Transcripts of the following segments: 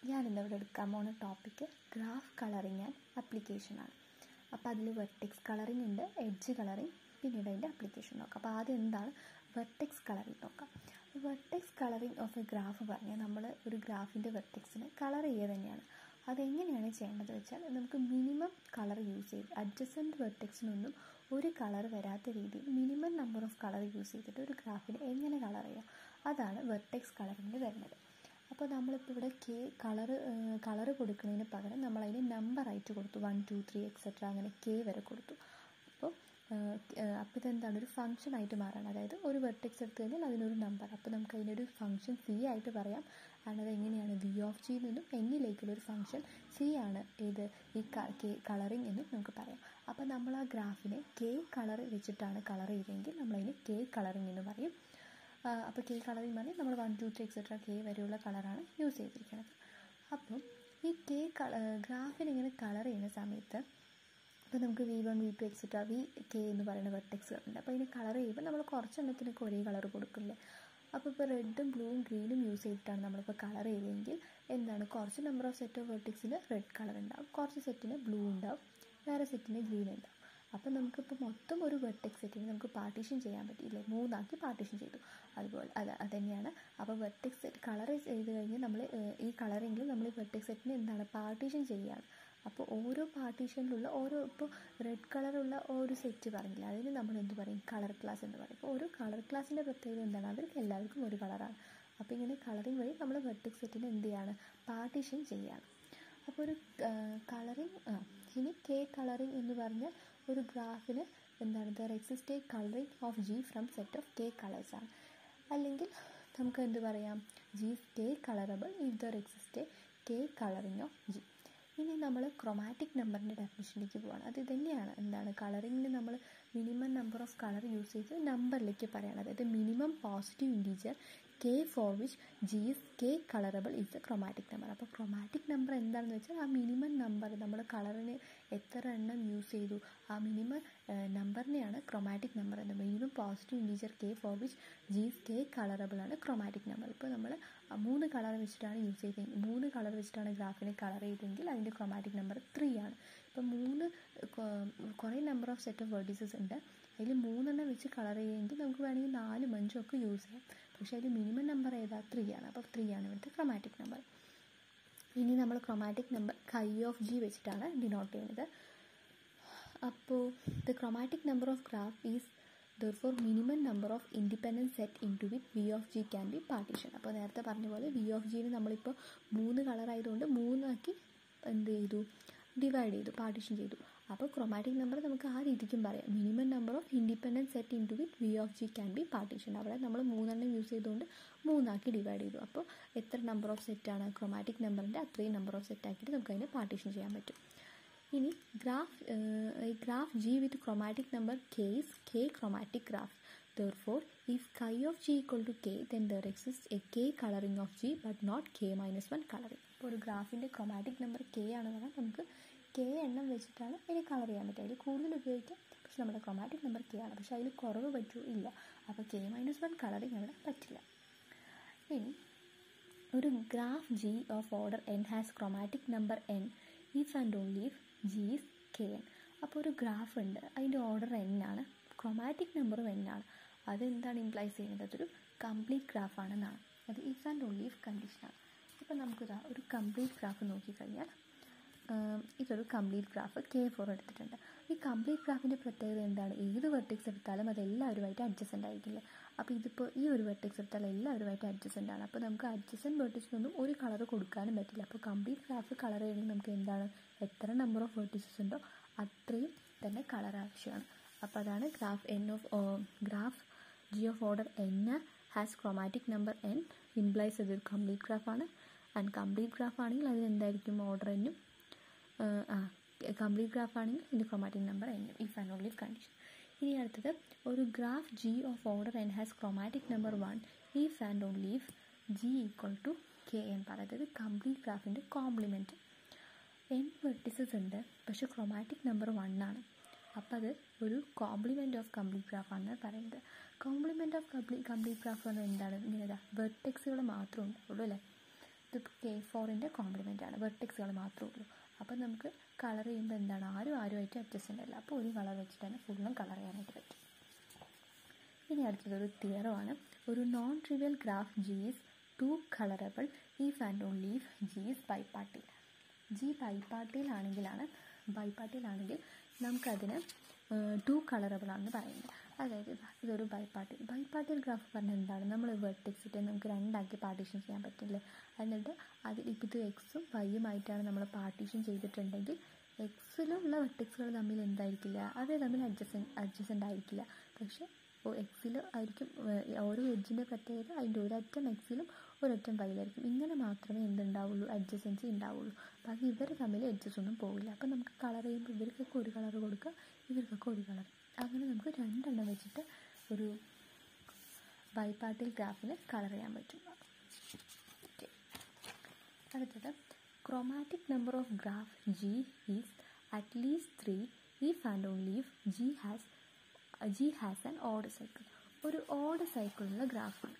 ഞാനിന്ന് ഇവിടെ എടുക്കാൻ പോകുന്ന ടോപ്പിക്ക് ഗ്രാഫ് കളറിങ് ആൻഡ് അപ്ലിക്കേഷനാണ് അപ്പോൾ അതിൽ വെർട്ടെക്സ് കളറിംഗ് ഉണ്ട് എഡ്ജ് കളറിംഗ് പിന്നീട് അതിൻ്റെ അപ്ലിക്കേഷൻ നോക്കാം അപ്പോൾ ആദ്യം എന്താണ് വെർട്ടെക്സ് കളറിംഗ് നോക്കാം vertex colouring of a graph പറഞ്ഞാൽ നമ്മൾ ഒരു ഗ്രാഫിൻ്റെ വെർട്ടെക്സിന് കളർ ചെയ്യുക തന്നെയാണ് അതെങ്ങനെയാണ് ചെയ്യേണ്ടത് വെച്ചാൽ നമുക്ക് മിനിമം കളർ യൂസ് ചെയ്ത് അഡ്ജസൻറ്റ് വെർട്ടെക്സിനൊന്നും ഒരു കളർ വരാത്ത രീതിയിൽ minimum number of colour use ചെയ്തിട്ട് ഒരു ഗ്രാഫിന് എങ്ങനെ കളർ ചെയ്യാം അതാണ് വെർട്ടെക്സ് കളറിങ്ങിൽ വരുന്നത് അപ്പോൾ നമ്മളിപ്പോൾ ഇവിടെ കെ കളറ് കളറ് കൊടുക്കുന്നതിന് പകരം നമ്മളതിന് നമ്പറായിട്ട് കൊടുത്തു വൺ ടു ത്രീ എക്സെട്ര അങ്ങനെ കെ വരെ കൊടുത്തു അപ്പോൾ അപ്പോൾ ഇതെന്താണ് ഒരു ഫംഗ്ഷൻ ആയിട്ട് മാറാണ് അതായത് ഒരു വെർട്ടെക്സ് എടുത്തു കഴിഞ്ഞാൽ അതിനൊരു നമ്പർ അപ്പോൾ നമുക്ക് അതിനൊരു ഫംഗ്ഷൻ സി ആയിട്ട് പറയാം കാരണം അത് എങ്ങനെയാണ് വി ഓഫ് ജിയിൽ നിന്നും എന്നിലേക്കുള്ള ഒരു ഫംഗ്ഷൻ സി ആണ് ഇത് ഈ കെ കളറിംഗ് എന്നും നമുക്ക് പറയാം അപ്പോൾ നമ്മൾ ആ ഗ്രാഫിനെ കെ കളർ വെച്ചിട്ടാണ് കളർ ചെയ്തതെങ്കിൽ നമ്മളതിന് കെ കളറിംഗ് എന്ന് പറയും അപ്പോൾ കെ കളറിംഗ് പറഞ്ഞാൽ നമ്മൾ one two three etcetera K വരെയുള്ള കളറാണ് യൂസ് ചെയ്തിരിക്കുന്നത് അപ്പം ഈ കെ കള ഗ്രാഫിന് ഇങ്ങനെ കളർ ചെയ്യുന്ന സമയത്ത് ഇപ്പോൾ നമുക്ക് V one V two etcetera V K എന്ന് പറയുന്ന വെർട്ടെക്സുകൾ ഉണ്ട് അപ്പോൾ ഇതിന് കളർ ചെയ്യുമ്പോൾ നമ്മൾ കുറച്ചെണ്ണത്തിനൊക്കെ ഒരേ കളർ കൊടുക്കില്ലേ അപ്പോൾ ഇപ്പോൾ റെഡും ബ്ലൂവും ഗ്രീനും യൂസ് ചെയ്തിട്ടാണ് നമ്മളിപ്പോൾ കളർ ചെയ്തതെങ്കിൽ എന്താണ് കുറച്ച് നമ്പർ ഓഫ് സെറ്റ് ഓഫ് വെർട്ടെക്സിന് റെഡ് കളർ ഉണ്ടാവും കുറച്ച് സെറ്റിന് ബ്ലൂ ഉണ്ടാവും വേറെ സെറ്റിന് ഗ്രീൻ ഉണ്ടാവും അപ്പോൾ നമുക്കിപ്പോൾ മൊത്തം ഒരു വെർട്ടെക്സ് സെറ്റിന് നമുക്ക് പാർട്ടീഷൻ ചെയ്യാൻ പറ്റിയില്ലേ മൂന്നാക്കി പാർട്ടീഷൻ ചെയ്തു അതുപോലെ അത് അത് തന്നെയാണ് അപ്പോൾ വെർട്ടെക്സ് സെറ്റ് കളർ ചെയ്ത് കഴിഞ്ഞാൽ നമ്മൾ ഈ കളറെങ്കിൽ നമ്മൾ ഈ വെർട്ടെക്സ് സെറ്റിന് എന്താണ് പാർട്ടീഷൻ ചെയ്യുകയാണ് അപ്പോൾ ഓരോ പാർട്ടീഷനിലുള്ള ഓരോ ഇപ്പോൾ റെഡ് കളറുള്ള ഒരു സെറ്റ് പറഞ്ഞില്ല അതിന് നമ്മൾ എന്ത് പറയും കളർ ക്ലാസ് എന്ന് പറയും അപ്പോൾ ഓരോ കളർ ക്ലാസ്സിൻ്റെ പ്രത്യേകത എന്താണ് അവർക്ക് എല്ലാവർക്കും ഒരു കളറാണ് അപ്പോൾ ഇങ്ങനെ കളറിങ് വഴി നമ്മൾ വെർട്ടെക്സ് സെറ്റിന് എന്ത് ചെയ്യാണ് പാർട്ടീഷൻ ചെയ്യുകയാണ് അപ്പോൾ ഒരു കളറിങ് ആ ഇനി കെ കളറിങ് എന്ന് പറഞ്ഞാൽ ഒരു ഗ്രാഫിന് എന്താണ് there exist a colouring of G from set of K colours ആണ് അല്ലെങ്കിൽ നമുക്ക് എന്ത് പറയാം G K colourable if there exist a K colouring of G ഇനി നമ്മൾ ക്രൊമാറ്റിക് നമ്പറിൻ്റെ ഡെഫിനിഷനിലേക്ക് പോവാണ് അത് തന്നെയാണ് എന്താണ് കളറിങ്ങിന് നമ്മൾ minimum number of colour use ചെയ്ത് നമ്പറിലേക്ക് പറയണം അതായത് minimum positive integer K for which G is K colourable is a chromatic number അപ്പോൾ ക്രൊമാറ്റിക് നമ്പർ എന്താണെന്ന് വെച്ചാൽ ആ മിനിമം നമ്പർ നമ്മൾ കളറിന് എത്ര എണ്ണം യൂസ് ചെയ്തു ആ മിനിമം നമ്പറിനെയാണ് ക്രൊമാറ്റിക് നമ്പർ എന്ന് minimum positive integer K for which G is K colourable ആണ് ക്രൊമാറ്റിക് നമ്പർ ഇപ്പോൾ നമ്മൾ മൂന്ന് കളർ വെച്ചിട്ടാണ് യൂസ് ചെയ്തത് മൂന്ന് കളർ വെച്ചിട്ടാണ് ഗ്രാഫിനെ കളർ ചെയ്തെങ്കിൽ അതിൻ്റെ ക്രൊമാറ്റിക് നമ്പർ ത്രീ ആണ് ഇപ്പം മൂന്ന് കുറേ number of set of vertices ഉണ്ട് അതിൽ മൂന്നെണ്ണം വെച്ച് കളർ ചെയ്യുമെങ്കിൽ നമുക്ക് വേണമെങ്കിൽ നാലും അഞ്ചും ഒക്കെ യൂസ് ചെയ്യാം പക്ഷേ അതിൽ മിനിമം നമ്പർ ഏതാ ത്രീ ആണ് അപ്പോൾ ത്രീ ആണ് ഇവിടുത്തെ ക്രൊമാറ്റിക് നമ്പർ ഇനി നമ്മൾ chromatic number chi of G വെച്ചിട്ടാണ് ഡിനോട്ട് ചെയ്യുന്നത് അപ്പോൾ the chromatic number of graph is therefore minimum number of independent set into which V of G can be partition അപ്പോൾ നേരത്തെ പറഞ്ഞ പോലെ വി ഓഫ് ജിയിൽ നമ്മളിപ്പോൾ മൂന്ന് കളർ ആയതുകൊണ്ട് മൂന്നാക്കി എന്ത് ചെയ്തു ഡിവൈഡ് ചെയ്തു പാർട്ടീഷൻ ചെയ്തു അപ്പോൾ ക്രൊമാറ്റിക് നമ്പർ നമുക്ക് ആ രീതിക്കും പറയാം minimum number of independent set into which V of G can be partition അവിടെ നമ്മൾ മൂന്നെണ്ണം യൂസ് ചെയ്തുകൊണ്ട് മൂന്നാക്കി ഡിവൈഡ് ചെയ്തു അപ്പോൾ എത്ര നമ്പർ ഓഫ് സെറ്റാണ് ക്രൊമാറ്റിക് നമ്പറിൻ്റെ അത്രയും നമ്പർ ഓഫ് സെറ്റ് ആക്കിയിട്ട് നമുക്ക് അതിനെ പാർട്ടീഷൻ ചെയ്യാൻ പറ്റും ഇനി graph graph G with chromatic number K is K chromatic graph therefore if chi of g equal to k then there exists a k coloring of g but not k minus 1 coloring ഇപ്പോൾ ഒരു ഗ്രാഫിൻ്റെ chromatic number K ആണെന്ന് പറഞ്ഞാൽ നമുക്ക് K എണ്ണം വെച്ചിട്ടാണ് ഇതിന് colour ചെയ്യാൻ പറ്റുക അതിൽ കൂടുതൽ ഉപയോഗിക്കാം പക്ഷെ നമ്മുടെ ക്രൊമാറ്റിക് നമ്പർ കെ ആണ് പക്ഷെ അതിൽ കുറവ് പറ്റുമോ ഇല്ല അപ്പോൾ കെ മൈനസ് വൺ കളറിങ് അവിടെ പറ്റില്ല ഇനി ഒരു graph G of order N has chromatic number N if and only if G is K N അപ്പോൾ ഒരു ഗ്രാഫ് ഉണ്ട് അതിൻ്റെ ഓർഡർ എൻ ആണ് ക്രൊമാറ്റിക് നമ്പറും എൻ ആണ് അതെന്താണ് ഇംപ്ലൈസ് ചെയ്യുന്നത് അതൊരു കംപ്ലീറ്റ് ഗ്രാഫ് ആണെന്നാണ് അത് ഇഫ് ആൻഡ് ഓൺലി ഇഫ് കണ്ടീഷനാണ് ഇപ്പോൾ നമുക്കിതാ ഒരു കംപ്ലീറ്റ് ഗ്രാഫ് നോക്കിക്കഴിഞ്ഞാൽ ഇതൊരു കംപ്ലീറ്റ് ഗ്രാഫ് കെ ഫോർ എടുത്തിട്ടുണ്ട് ഈ കംപ്ലീറ്റ് ഗ്രാഫിൻ്റെ പ്രത്യേകത എന്താണ് ഏത് വെർട്ടിക്സ് എടുത്താലും അത് എല്ലാവരുമായിട്ട് അഡ്ജസ്റ്റൻ്റ് ആയിരിക്കില്ലേ അപ്പോൾ ഇതിപ്പോൾ ഈ ഒരു വെർട്ടിക്സ് എടുത്താൽ എല്ലാവരുമായിട്ട് അഡ്ജസ്റ്റൻ്റ് ആണ് അപ്പോൾ നമുക്ക് അഡ്ജസ്റ്റൻ്റ് വെർട്ടിക്സിനൊന്നും ഒരു കളർ കൊടുക്കാനും പറ്റില്ല അപ്പോൾ കംപ്ലീറ്റ് ഗ്രാഫ് കളർ ചെയ്യണമെങ്കിൽ നമുക്ക് എന്താണ് എത്ര നമ്പർ ഓഫ് വെർട്ടിക്സസ് ഉണ്ടോ അത്രയും തന്നെ കളർ ആവശ്യമാണ് അപ്പോൾ അതാണ് graph N of graph G of order N has chromatic number N implies ഇതൊരു കംപ്ലീറ്റ് ഗ്രാഫാണ് ആൻഡ് കംപ്ലീറ്റ് ഗ്രാഫ് ആണെങ്കിൽ അതിനെന്തായിരിക്കും ഓർഡർ എന്നും ആ കംപ്ലീറ്റ് ഗ്രാഫ് ആണെങ്കിൽ ഇതിൻ്റെ ക്രൊമാറ്റിക് നമ്പർ എന്നും ഇഫ് ആൻഡ് ഓൺലി കണ്ടീഷൻ ഇനി അടുത്തത് ഒരു graph G of order N has chromatic number one if and only if G equal to K N പറയുന്നത് കംപ്ലീറ്റ് ഗ്രാഫിൻ്റെ കോംപ്ലിമെൻറ്റ് എൻ വെർട്ടിസസ് ഉണ്ട് പക്ഷെ ക്രൊമാറ്റിക് നമ്പർ വൺ ആണ് അപ്പോൾ അത് ഒരു കോംപ്ലിമെൻ്റ് ഓഫ് കംപ്ലീറ്റ് ഗ്രാഫ് ആണെന്ന് പറയുന്നത് complement of complete complete graph എന്ന് എന്താണ് ഇങ്ങനെ വെർട്ടെക്സുകൾ മാത്രമേ ഉണ്ടാവുള്ളൂ അല്ലേ ഇത് കെ ഫോറിൻ്റെ കോംപ്ലിമെൻ്റ് ആണ് വെർട്ടെക്സുകൾ മാത്രമേ ഉള്ളൂ അപ്പോൾ നമുക്ക് കളർ ചെയ്യുമ്പോൾ എന്താണ് ആരും ആരുമായിട്ട് അഡ്ജസ്റ്റൻ്റ് അല്ല അപ്പോൾ ഒരു കളർ വെച്ചിട്ട് തന്നെ ഫുള്ളും കളർ ചെയ്യാനായിട്ട് പറ്റും ഇനി അടുത്തത് ഒരു തിയറമാണ് ഒരു non trivial graph G is two colourable if and only if G is bipartite G ബൈപ്പാർട്ടിയിലാണെങ്കിലാണ് ബൈപ്പാർട്ടിയിലാണെങ്കിൽ നമുക്കതിന് ടു കളറബിൾ ആണെന്ന് പറയുന്നത് അതായത് ഇതൊരു ബൈപ്പാർട്ടിൽ ബൈപ്പാർട്ടിയൽ ഗ്രാഫ് പറഞ്ഞാൽ എന്താണ് നമ്മൾ വെർട്ടെക്സ് ഇട്ട് നമുക്ക് രണ്ടാക്കി പാർട്ടീഷൻ ചെയ്യാൻ പറ്റില്ലേ എന്നിട്ട് അതിൽ ഇപ്പോൾ ഇത് എക്സും വൈയുമായിട്ടാണ് നമ്മൾ പാർട്ടീഷൻ ചെയ്തിട്ടുണ്ടെങ്കിൽ എക്സിലുള്ള വെർട്ടെക്സുകൾ തമ്മിൽ എന്തായിരിക്കില്ല അത് തമ്മിൽ അഡ്ജസ്റ്റൻ അഡ്ജസ്റ്റൻ്റ് ആയിരിക്കില്ല പക്ഷേ എക്സിൽ ആയിരിക്കും ഓരോ എഡ്ജിൻ്റെ പ്രത്യേകത അതിൻ്റെ ഒരറ്റം എക്സിലും ഒരറ്റം വൈയിലായിരിക്കും ഇങ്ങനെ മാത്രമേ എന്തുണ്ടാവുള്ളൂ അഡ്ജസ്റ്റൻസി ഉണ്ടാവുള്ളൂ ബാക്കി ഇവർ തമ്മിൽ എഡ്ജസ് ഒന്നും പോവില്ല അപ്പം നമുക്ക് കളർ ചെയ്യുമ്പോൾ ഇവർക്കൊക്കെ ഒരു കളർ കൊടുക്കുക ഇവർക്കൊക്കെ ഒരു കളർ അങ്ങനെ നമുക്ക് രണ്ടെണ്ണം വെച്ചിട്ട് ഒരു ബൈപ്പാർട്ടിൽ ഗ്രാഫിന് കളർ ചെയ്യാൻ പറ്റും ഓക്കെ അടുത്തത് chromatic number of graph G is at least three if and only if G has G has an odd cycle ഒരു ഓഡ് സൈക്കിളുള്ള ഗ്രാഫാണ്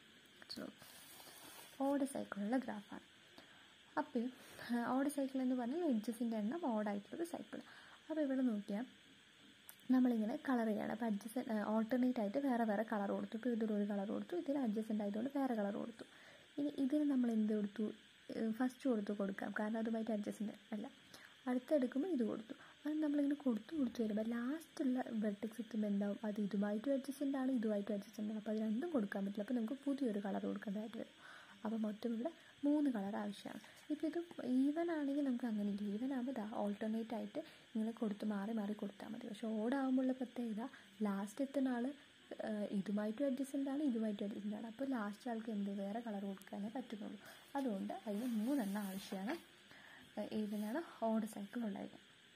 ഓഡ് സൈക്കിളുള്ള ഗ്രാഫാണ് അപ്പോൾ ഓഡ് സൈക്കിൾ എന്ന് പറഞ്ഞാൽ എഡ്ജസിൻ്റെ എണ്ണം ഓഡായിട്ടുള്ളൊരു സൈക്കിൾ അപ്പോൾ ഇവിടെ നോക്കിയാൽ നമ്മളിങ്ങനെ കളർ ചെയ്യണം അപ്പോൾ അഡ്ജസ്റ്റ് ഓൾട്ടർനേറ്റ് ആയിട്ട് വേറെ വേറെ കളർ കൊടുത്തു ഇപ്പോൾ ഇതിലൊരു കളർ കൊടുത്തു ഇതിന് അഡ്ജസ്റ്റൻ്റ് ആയതുകൊണ്ട് വേറെ കളർ കൊടുത്തു ഇനി ഇതിന് നമ്മൾ എന്ത് കൊടുത്തു ഫസ്റ്റ് കൊടുത്തു കൊടുക്കാം കാരണം അതുമായിട്ട് അഡ്ജസ്റ്റൻ്റ് അല്ല അടുത്തെടുക്കുമ്പോൾ ഇത് കൊടുത്തു അത് നമ്മളിങ്ങനെ കൊടുത്തു കൊടുത്തു വരുമ്പോൾ ലാസ്റ്റുള്ള വെർട്ടിക്സ് എത്തുമ്പോൾ എന്താവും അത് ഇതുമായിട്ടും അഡ്ജസ്റ്റൻ്റ് ആണ് ഇതുമായിട്ടും അഡ്ജസ്റ്റൻ്റ് ആണ് അപ്പോൾ അത് രണ്ടും കൊടുക്കാൻ പറ്റില്ല അപ്പോൾ നമുക്ക് പുതിയൊരു കളർ കൊടുക്കേണ്ടതായിട്ട് വരും അപ്പോൾ മൊത്തം ഇവിടെ മൂന്ന് കളർ ആവശ്യമാണ് ഇപ്പോൾ ഇത് ഈവൻ ആണെങ്കിൽ നമുക്ക് അങ്ങനെ ഇല്ല ഈവൻ ആകുമ്പോൾ ഇതാ ഓൾട്ടർനേറ്റ് ആയിട്ട് ഇങ്ങനെ കൊടുത്ത് മാറി മാറി കൊടുത്താൽ മതി പക്ഷേ ഓടാകുമ്പോഴുള്ള പ്രത്യേകത ലാസ്റ്റ് എത്തുന്ന ആൾ ഇതുമായിട്ടും അഡ്ജസ്റ്റൻ്റ് ആണ് ഇതുമായിട്ടും അഡ്ജസ്റ്റൻ്റ് ആണ് അപ്പോൾ ലാസ്റ്റ് ആൾക്ക് എന്ത് വേറെ കളർ കൊടുക്കാനേ പറ്റുന്നുള്ളൂ അതുകൊണ്ട് അതിന് മൂന്നെണ്ണം ആവശ്യമാണ് ഇതിനാണ് ഓഡ് സൈക്കിൾ ഉള്ളത്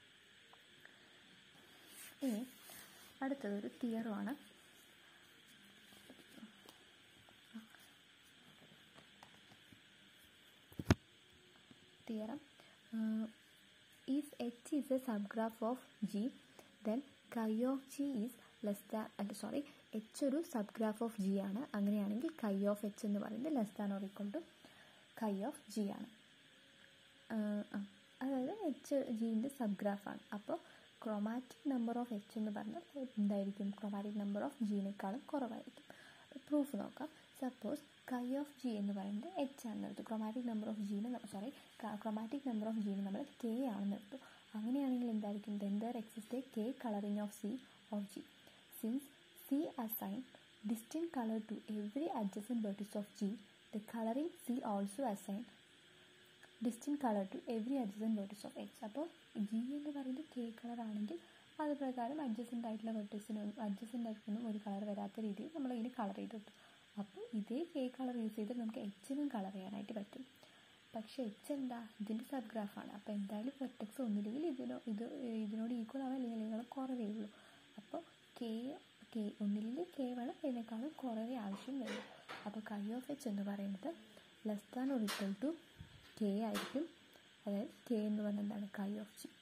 ഇനി അടുത്തതൊരു തിയറുമാണ് theorem if h is a subgraph of g then chi of g is less than അല്ല സോറി h ഒരു സബ്ഗ്രാഫ് ഓഫ് ജി ആണ് അങ്ങനെയാണെങ്കിൽ കൈ ഓഫ് എച്ച് എന്ന് പറയുന്നത് less than or equal to chi of G ആണ് അതായത് H ജീൻ്റെ സബ്ഗ്രാഫാണ് അപ്പോൾ chromatic number of H എന്ന് പറഞ്ഞാൽ എന്തായിരിക്കും ക്രോമാറ്റിക് നമ്പർ ഓഫ് ജീനേക്കാളും കുറവായിരിക്കും പ്രൂഫ് നോക്കാം സപ്പോസ് കൈ ഓഫ് ജി എന്ന് പറയുന്നത് എച്ച് ആണെന്ന് എടുത്തു ക്രോമാറ്റിക് നമ്പർ ഓഫ് ജീനെ സോറി ക്രോമാറ്റിക് നമ്പർ ഓഫ് ജീനെ നമ്മൾ കെ ആണെന്ന് എടുത്തു അങ്ങനെയാണെങ്കിൽ എന്തായിരിക്കും then there exist a K colouring of C of G since C assign distinct colour to every adjacent vertex of G the colouring C also assign distinct colour to every adjacent vertex of X അപ്പോൾ G എന്ന് പറയുന്നത് K colour ആണെങ്കിൽ അത് പ്രകാരം adjacent ആയിട്ടുള്ള വെർട്ടിസിന് adjacent ആയിട്ടൊന്നും ഒരു colour വരാത്ത രീതിയിൽ നമ്മൾ ഇതിന് കളർ ചെയ്തിട്ടു അപ്പോൾ ഇതേ കെ കളർ യൂസ് ചെയ്ത് നമുക്ക് എച്ചിനും കളർ ചെയ്യാനായിട്ട് പറ്റും പക്ഷേ എച്ച് എന്താ ഇതിൻ്റെ സബ്ഗ്രാഫാണ് അപ്പോൾ എന്തായാലും വെർട്ടെക്സ് ഒന്നില്ലെങ്കിൽ ഇതിനോ ഇത് ഇതിനോട് ഈക്വൽ ആവാൻ അല്ലെങ്കിൽ നിങ്ങൾ കുറവേ ഉള്ളൂ അപ്പോൾ കെ കെ ഒന്നില്ലെങ്കിൽ കെ വേണം ഇതിനേക്കാളും കുറവേ ആവശ്യം വരും അപ്പോൾ കൈ ഓഫ് എച്ച് എന്ന് പറയുന്നത് less than or equal to K ആയിരിക്കും അതായത് കെ എന്ന് പറഞ്ഞാൽ എന്താണ് കൈ ഓഫ് ജി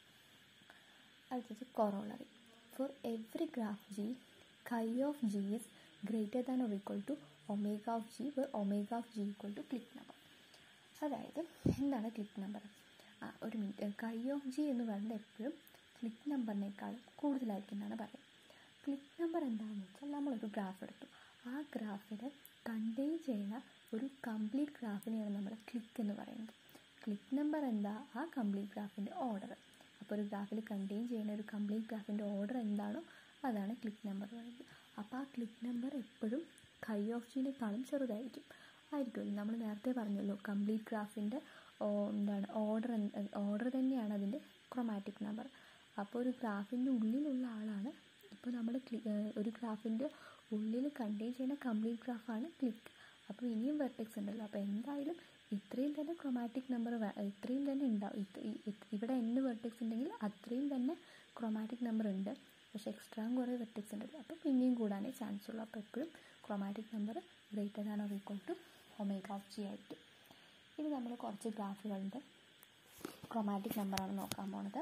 അടുത്തത് corollary for every graph G chi of G is greater than or equal to omega of G where omega of G equal to clique number അതായത് എന്താണ് click number ആ ഒരു minute കൈ of G എന്ന് പറയുന്നത് എപ്പോഴും click നമ്പറിനേക്കാളും കൂടുതലായിരിക്കും എന്നാണ് പറയുന്നത് ക്ലിക്ക് നമ്പർ എന്താണെന്ന് വെച്ചാൽ നമ്മളൊരു ഗ്രാഫ് എടുത്തു ആ ഗ്രാഫിൽ കണ്ടെയ്ൻ ചെയ്യുന്ന ഒരു കംപ്ലീറ്റ് ഗ്രാഫിനെയാണ് നമ്മൾ ക്ലിക്ക് എന്ന് പറയുന്നത് ക്ലിക്ക് നമ്പർ എന്താ ആ കംപ്ലീറ്റ് ഗ്രാഫിൻ്റെ ഓർഡർ അപ്പോൾ ഒരു ഗ്രാഫിൽ കണ്ടെയ്ൻ ചെയ്യുന്ന ഒരു കംപ്ലീറ്റ് ഗ്രാഫിൻ്റെ ഓർഡർ എന്താണോ അതാണ് ക്ലിക്ക് നമ്പർ പറയുന്നത് അപ്പോൾ ആ ക്ലിക്ക് നമ്പർ എപ്പോഴും കൈ ഓഫ് ജിനേക്കാളും ചെറുതായിരിക്കും ആയിരിക്കുമല്ലോ നമ്മൾ നേരത്തെ പറഞ്ഞല്ലോ കംപ്ലീറ്റ് ഗ്രാഫിൻ്റെ എന്താണ് ഓർഡർ ഓർഡർ തന്നെയാണ് അതിൻ്റെ ക്രൊമാറ്റിക് നമ്പർ അപ്പോൾ ഒരു ഗ്രാഫിൻ്റെ ഉള്ളിലുള്ള ആളാണ് ഇപ്പോൾ നമ്മൾ ഒരു ഗ്രാഫിൻ്റെ ഉള്ളിൽ കണ്ടെയ്ൻ ചെയ്യുന്ന കംപ്ലീറ്റ് ഗ്രാഫാണ് ക്ലിക്ക് അപ്പോൾ ഇനിയും വെർട്ടെക്സ് ഉണ്ടല്ലോ അപ്പോൾ എന്തായാലും ഇത്രയും തന്നെ ക്രൊമാറ്റിക് നമ്പർ ഇത്രയും തന്നെ ഉണ്ടാവും ഇവിടെ എൻ വെർട്ടെക്സ് ഉണ്ടെങ്കിൽ അത്രയും തന്നെ ക്രൊമാറ്റിക് നമ്പർ ഉണ്ട് പക്ഷേ എക്സ്ട്രാ കുറേ വെർട്ടെക്സ് ഉണ്ട് അപ്പോൾ പിന്നെയും കൂടാനേ ചാൻസ് ഉള്ളൂ അപ്പോൾ എപ്പോഴും chromatic number greater than or equal to omega of G ആയിട്ട് ഇനി നമ്മൾ കുറച്ച് ഗ്രാഫുകളുടെ ക്രൊമാറ്റിക് നമ്പറാണ് നോക്കാൻ പോണത്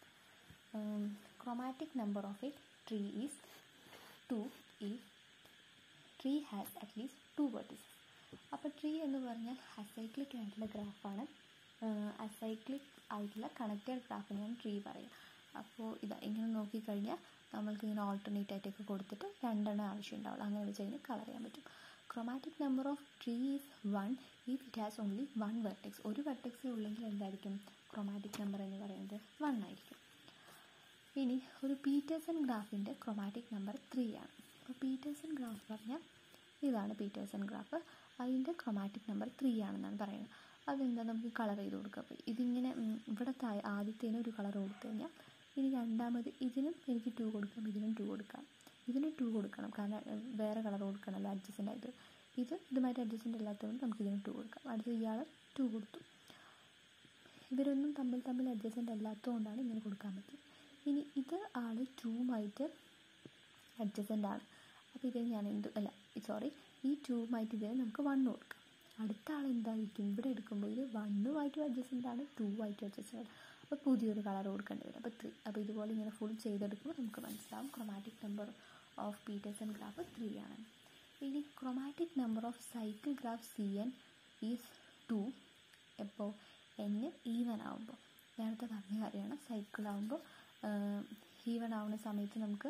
chromatic number of a tree is two ഈ tree has at least two vertices അപ്പോൾ ട്രീ എന്ന് പറഞ്ഞാൽ അസൈക്ലിക് ആയിട്ടുള്ള ഗ്രാഫാണ് അസൈക്ലിക് ആയിട്ടുള്ള കണക്റ്റഡ് ഗ്രാഫിനെയാണ് ട്രീ പറയുക അപ്പോൾ ഇതാ ഇങ്ങനെ നോക്കിക്കഴിഞ്ഞാൽ നമ്മൾക്ക് ഇങ്ങനെ ഓൾട്ടർനേറ്റ് ആയിട്ടൊക്കെ കൊടുത്തിട്ട് രണ്ടെണ്ണം ആവശ്യം ഉണ്ടാവുള്ളൂ അങ്ങനെ വെച്ച് കഴിഞ്ഞാൽ കളർ ചെയ്യാൻ പറ്റും chromatic number of tree is one if it has only one vertex ഒരു വെർട്ടെക്സേ ഉള്ളെങ്കിൽ എന്തായിരിക്കും ക്രൊമാറ്റിക് നമ്പർ എന്ന് പറയുന്നത് വൺ ആയിരിക്കും ഇനി ഒരു പീറ്റേഴ്സൺ ഗ്രാഫിൻ്റെ ക്രൊമാറ്റിക് നമ്പർ ത്രീ ആണ് അപ്പോൾ പീറ്റേഴ്സൺ ഗ്രാഫ് പറഞ്ഞാൽ ഇതാണ് പീറ്റേഴ്സൺ ഗ്രാഫ് അതിൻ്റെ ക്രൊമാറ്റിക് നമ്പർ ത്രീ ആണെന്നാണ് പറയുന്നത് അതെന്താ നമുക്ക് കളർ ചെയ്ത് കൊടുക്കുക അപ്പോൾ ഇതിങ്ങനെ ഇവിടെ ആദ്യത്തേന് ഒരു കളർ കൊടുത്തു കഴിഞ്ഞാൽ ഇനി രണ്ടാമത് ഇതിനും എനിക്ക് ടു കൊടുക്കാം ഇതിനും ടു കൊടുക്കാം ഇതിന് ടു കൊടുക്കണം കാരണം വേറെ കളർ കൊടുക്കണമല്ലോ അഡ്ജസ്റ്റൻ്റ് ആയിട്ട് ഇത് ഇതുമായിട്ട് അഡ്ജസ്റ്റൻ്റ് അല്ലാത്തതുകൊണ്ട് നമുക്ക് ഇതിന് ടു കൊടുക്കാം അടുത്ത ഇയാൾ ടു കൊടുത്തു ഇവരൊന്നും തമ്മിൽ തമ്മിൽ അഡ്ജസ്റ്റൻ്റ് അല്ലാത്തതുകൊണ്ടാണ് ഇങ്ങനെ കൊടുക്കാൻ പറ്റും ഇനി ഇത് ആൾ ടൂമായിട്ട് അഡ്ജസ്റ്റൻ്റ് ആണ് അപ്പോൾ ഇതിന് ഞാൻ എന്ത് അല്ല സോറി ഈ ടൂമായിട്ട് ഇതിന് നമുക്ക് വൺ കൊടുക്കാം അടുത്ത ആൾ എന്തായിരിക്കും ഇവിടെ എടുക്കുമ്പോൾ ഇത് വണ്ണുമായിട്ടും അഡ്ജസ്റ്റൻ്റ് ആണ് ടൂ ആയിട്ടും അഡ്ജസ്റ്റൻ്റ് ആണ് അപ്പോൾ പുതിയൊരു കളർ കൊടുക്കേണ്ടി വരും അപ്പോൾ ത്രീ അപ്പോൾ ഇതുപോലെ ഇങ്ങനെ ഫുൾ ചെയ്തെടുക്കുമ്പോൾ നമുക്ക് മനസ്സിലാവും chromatic number of Petersen graph three ആണ് ഇനി chromatic number of cycle graph C N is two എപ്പോൾ എൻ ഈവൻ ആവുമ്പോൾ നേരത്തെ പറഞ്ഞ കാര്യമാണ് സൈക്കിൾ ആവുമ്പോൾ ഈവൻ ആവുന്ന സമയത്ത് നമുക്ക്